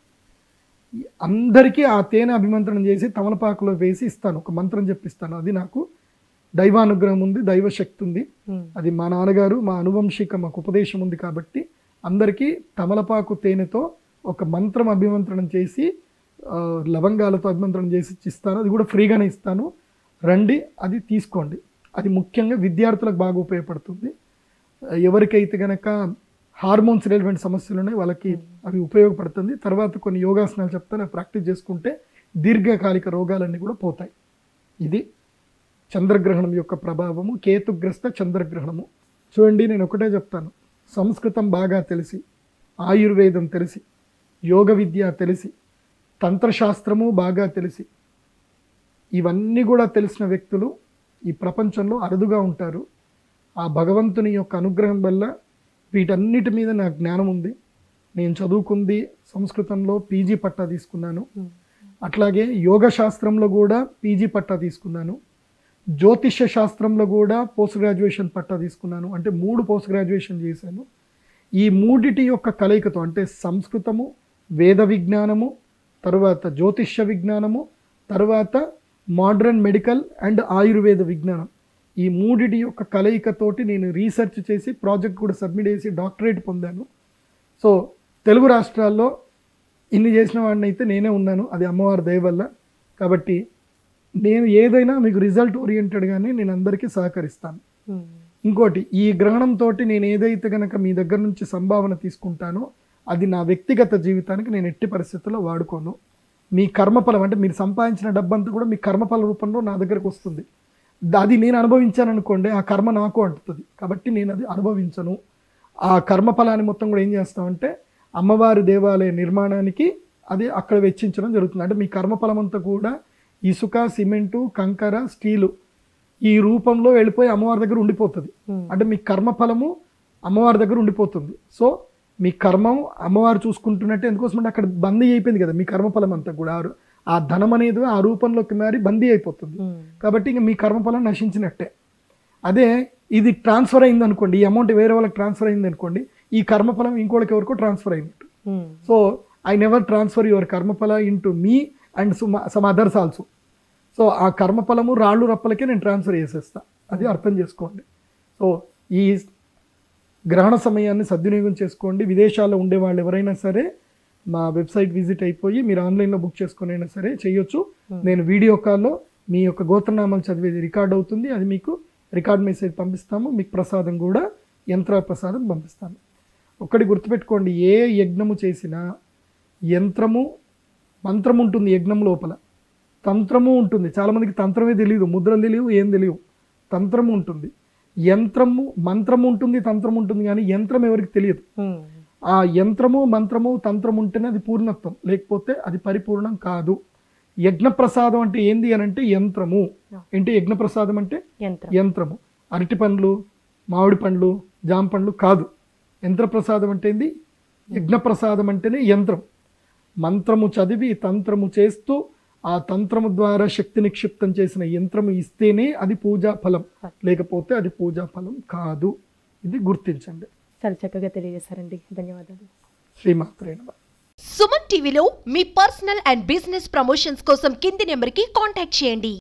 ఈ అందరికీ ఆ తేనె అభిమంత్రణం చేసి తమలపాకులో వేసి ఇస్తాను ఒక మంత్రం చెప్పిస్తాను అది నాకు దైవానుగ్రహం ఉంది దైవ శక్తి ఉంది ఉమ్, అది మా నాన్నగారు మా అనువంశిక మాకు ఉపదేశం ఉంది కాబట్టి అందరికీ తమలపాకు తేనెతో ఒక మంత్రం అభిమంత్రణం చేసి ఆ, లవంగాలతో అభిమంత్రణం చేసి ఇస్తాను అది కూడా ఫ్రీగానే ఇస్తాను రండి అది తీసుకోండి అది ముఖ్యంగా విద్యార్థులకు బాగా ఉపయోగపడుతుంది ఎవరికైతే గనక హార్మోన్స్ రిలవెంట్ సమస్యలు ఉన్నాయి వాళ్ళకి అవి ఉపయోగపడుతుంది తర్వాత కొన్ని యోగాసనాలు చెప్తాను అవి ప్రాక్టీస్ చేసుకుంటే దీర్ఘకాలిక రోగాలన్నీ కూడా పోతాయి ఇది చంద్రగ్రహణం యొక్క ప్రభావము కేతుగ్రస్త చంద్రగ్రహణము చూడండి నేను ఒకటే చెప్తాను సంస్కృతం బాగా తెలిసి ఆయుర్వేదం తెలిసి యోగ విద్య తెలిసి తంత్రశాస్త్రము బాగా తెలిసి ఇవన్నీ కూడా తెలిసిన వ్యక్తులు ఈ ప్రపంచంలో అరుదుగా ఉంటారు ఆ భగవంతుని యొక్క అనుగ్రహం వల్ల వీటన్నిటి మీద నాకు జ్ఞానం ఉంది నేను చదువుకుంది సంస్కృతంలో పీజీ పట్టా తీసుకున్నాను ఉమ్, అట్లాగే యోగ శాస్త్రంలో కూడా పీజీ పట్టా తీసుకున్నాను జ్యోతిష్య శాస్త్రంలో కూడా పోస్ట్ గ్రాడ్యుయేషన్ పట్టా తీసుకున్నాను అంటే మూడు పోస్ట్ గ్రాడ్యుయేషన్ చేశాను ఈ మూడిటి యొక్క కలయికతో అంటే సంస్కృతము వేద విజ్ఞానము తరువాత జ్యోతిష్య విజ్ఞానము తర్వాత మోడర్న్ మెడికల్ అండ్ ఆయుర్వేద విజ్ఞానం ఈ మూడిటి యొక్క కలయికతోటి నేను రీసెర్చ్ చేసి ప్రాజెక్ట్ కూడా సబ్మిట్ చేసి డాక్టరేట్ పొందాను సో తెలుగు రాష్ట్రాల్లో ఇన్ని చేసిన వాడిని అయితే నేనే ఉన్నాను అది అమ్మవారి దయ వల్ల కాబట్టి నేను ఏదైనా మీకు రిజల్ట్ ఓరియంటెడ్గానే నేను అందరికీ సహకరిస్తాను ఉమ్, ఇంకోటి ఈ గ్రహణంతో నేను ఏదైతే కనుక మీ దగ్గర నుంచి సంభావన తీసుకుంటానో అది నా వ్యక్తిగత జీవితానికి నేను ఎట్టి పరిస్థితుల్లో వాడుకోను మీ కర్మఫలం అంటే మీరు సంపాదించిన డబ్బంతా కూడా మీ కర్మఫల రూపంలో నా దగ్గరకు వస్తుంది ద- అది నేను అనుభవించాను అనుకోండి ఆ కర్మ నాకు అంటుతుంది కాబట్టి నేను అది అనుభవించను ఆ కర్మఫలాన్ని మొత్తం కూడా ఏం చేస్తామంటే అమ్మవారి దేవాలయ నిర్మాణానికి అది అక్కడ వెచ్చించడం జరుగుతుంది అంటే మీ కర్మఫలం అంతా కూడా ఇసుక సిమెంటు కంకర స్టీలు ఈ రూపంలో వెళ్ళిపోయి అమ్మవారి దగ్గర ఉండిపోతుంది Hmm. అంటే మీ కర్మఫలము అమ్మవారి దగ్గర ఉండిపోతుంది సో మీ కర్మం అమ్మవారు చూసుకుంటున్నట్టే ఎందుకోసం అంటే అక్కడ బందీ అయిపోయింది కదా మీ కర్మఫలం అంతా కూడా ఆ రు- ఆ ధనం అనేది ఆ రూపంలోకి మారి బందీ అయిపోతుంది ఉమ్, కాబట్టి ఇంక మీ కర్మఫలం నశించినట్టే అదే ఇది ట్రాన్స్ఫర్ అయింది అనుకోండి ఈ అమౌంట్ వేరే వాళ్ళకి ట్రాన్స్ఫర్ అయింది అనుకోండి ఈ కర్మఫలం ఇంకోళ్ళకి ఎవరికో ట్రాన్స్ఫర్ అయినట్టు um, so I never transfer your కర్మఫల into me and some others also so ఆ కర్మఫలము రాళ్ళు రప్పలకే నేను ట్రాన్స్ఫర్ చేసేస్తా అది అర్థం చేసుకోండి సో ఈ గ్రహణ సమయాన్ని సద్వినియోగం చేసుకోండి విదేశాల్లో ఉండే వాళ్ళు ఎవరైనా సరే మా వెబ్సైట్ విజిట్ అయిపోయి మీరు ఆన్లైన్లో బుక్ చేసుకుని అయినా సరే చేయొచ్చు నేను వీడియో కాల్లో మీ యొక్క గోత్రనామాలు చదివేది రికార్డ్ అవుతుంది అది మీకు రికార్డ్ మెసేజ్ పంపిస్తాము మీకు ప్రసాదం కూడా యంత్ర ప్రసాదం పంపిస్తాను ఒక్కటి గుర్తుపెట్టుకోండి ఏ యజ్ఞము చేసినా యంత్రము మంత్రం ఉంటుంది యజ్ఞం లోపల తంత్రము ఉంటుంది చాలామందికి తంత్రమే తెలియదు ముద్రలు తెలియవు ఏం తెలియవు తంత్రము ఉంటుంది యంత్రము మంత్రము ఉంటుంది తంత్రం ఉంటుంది కానీ యంత్రం ఎవరికి తెలియదు ఉమ్, ఆ యంత్రము మంత్రము తంత్రం ఉంటేనే అది పూర్ణత్వం లేకపోతే అది పరిపూర్ణం కాదు యజ్ఞప్రసాదం అంటే ఏంది అని అంటే యంత్రము ఏంటి యజ్ఞప్రసాదం అంటే యంత్రం యంత్రము అరటి పండ్లు మామిడి పండ్లు జామ పండ్లు కాదు యంత్ర ప్రసాదం అంటే ఏంది యజ్ఞ ప్రసాదం అంటేనే యంత్రం మంత్రము చదివి తంత్రము చేస్తూ ఆ తంత్రము ద్వారా శక్తి నిక్షిప్తం చేసిన యంత్రము ఇస్తేనే అది పూజా ఫలం లేకపోతే అది పూజా ఫలం కాదు ఇది గుర్తించండి చాలా చక్కగా తెలియజేశారండి ధన్యవాదాలు శ్రీమాత్రే నమః సుమన్ టీవీలో మీ పర్సనల్ అండ్ బిజినెస్ ప్రమోషన్స్ కోసం కింది నెంబర్కి కాంటాక్ట్ చేయండి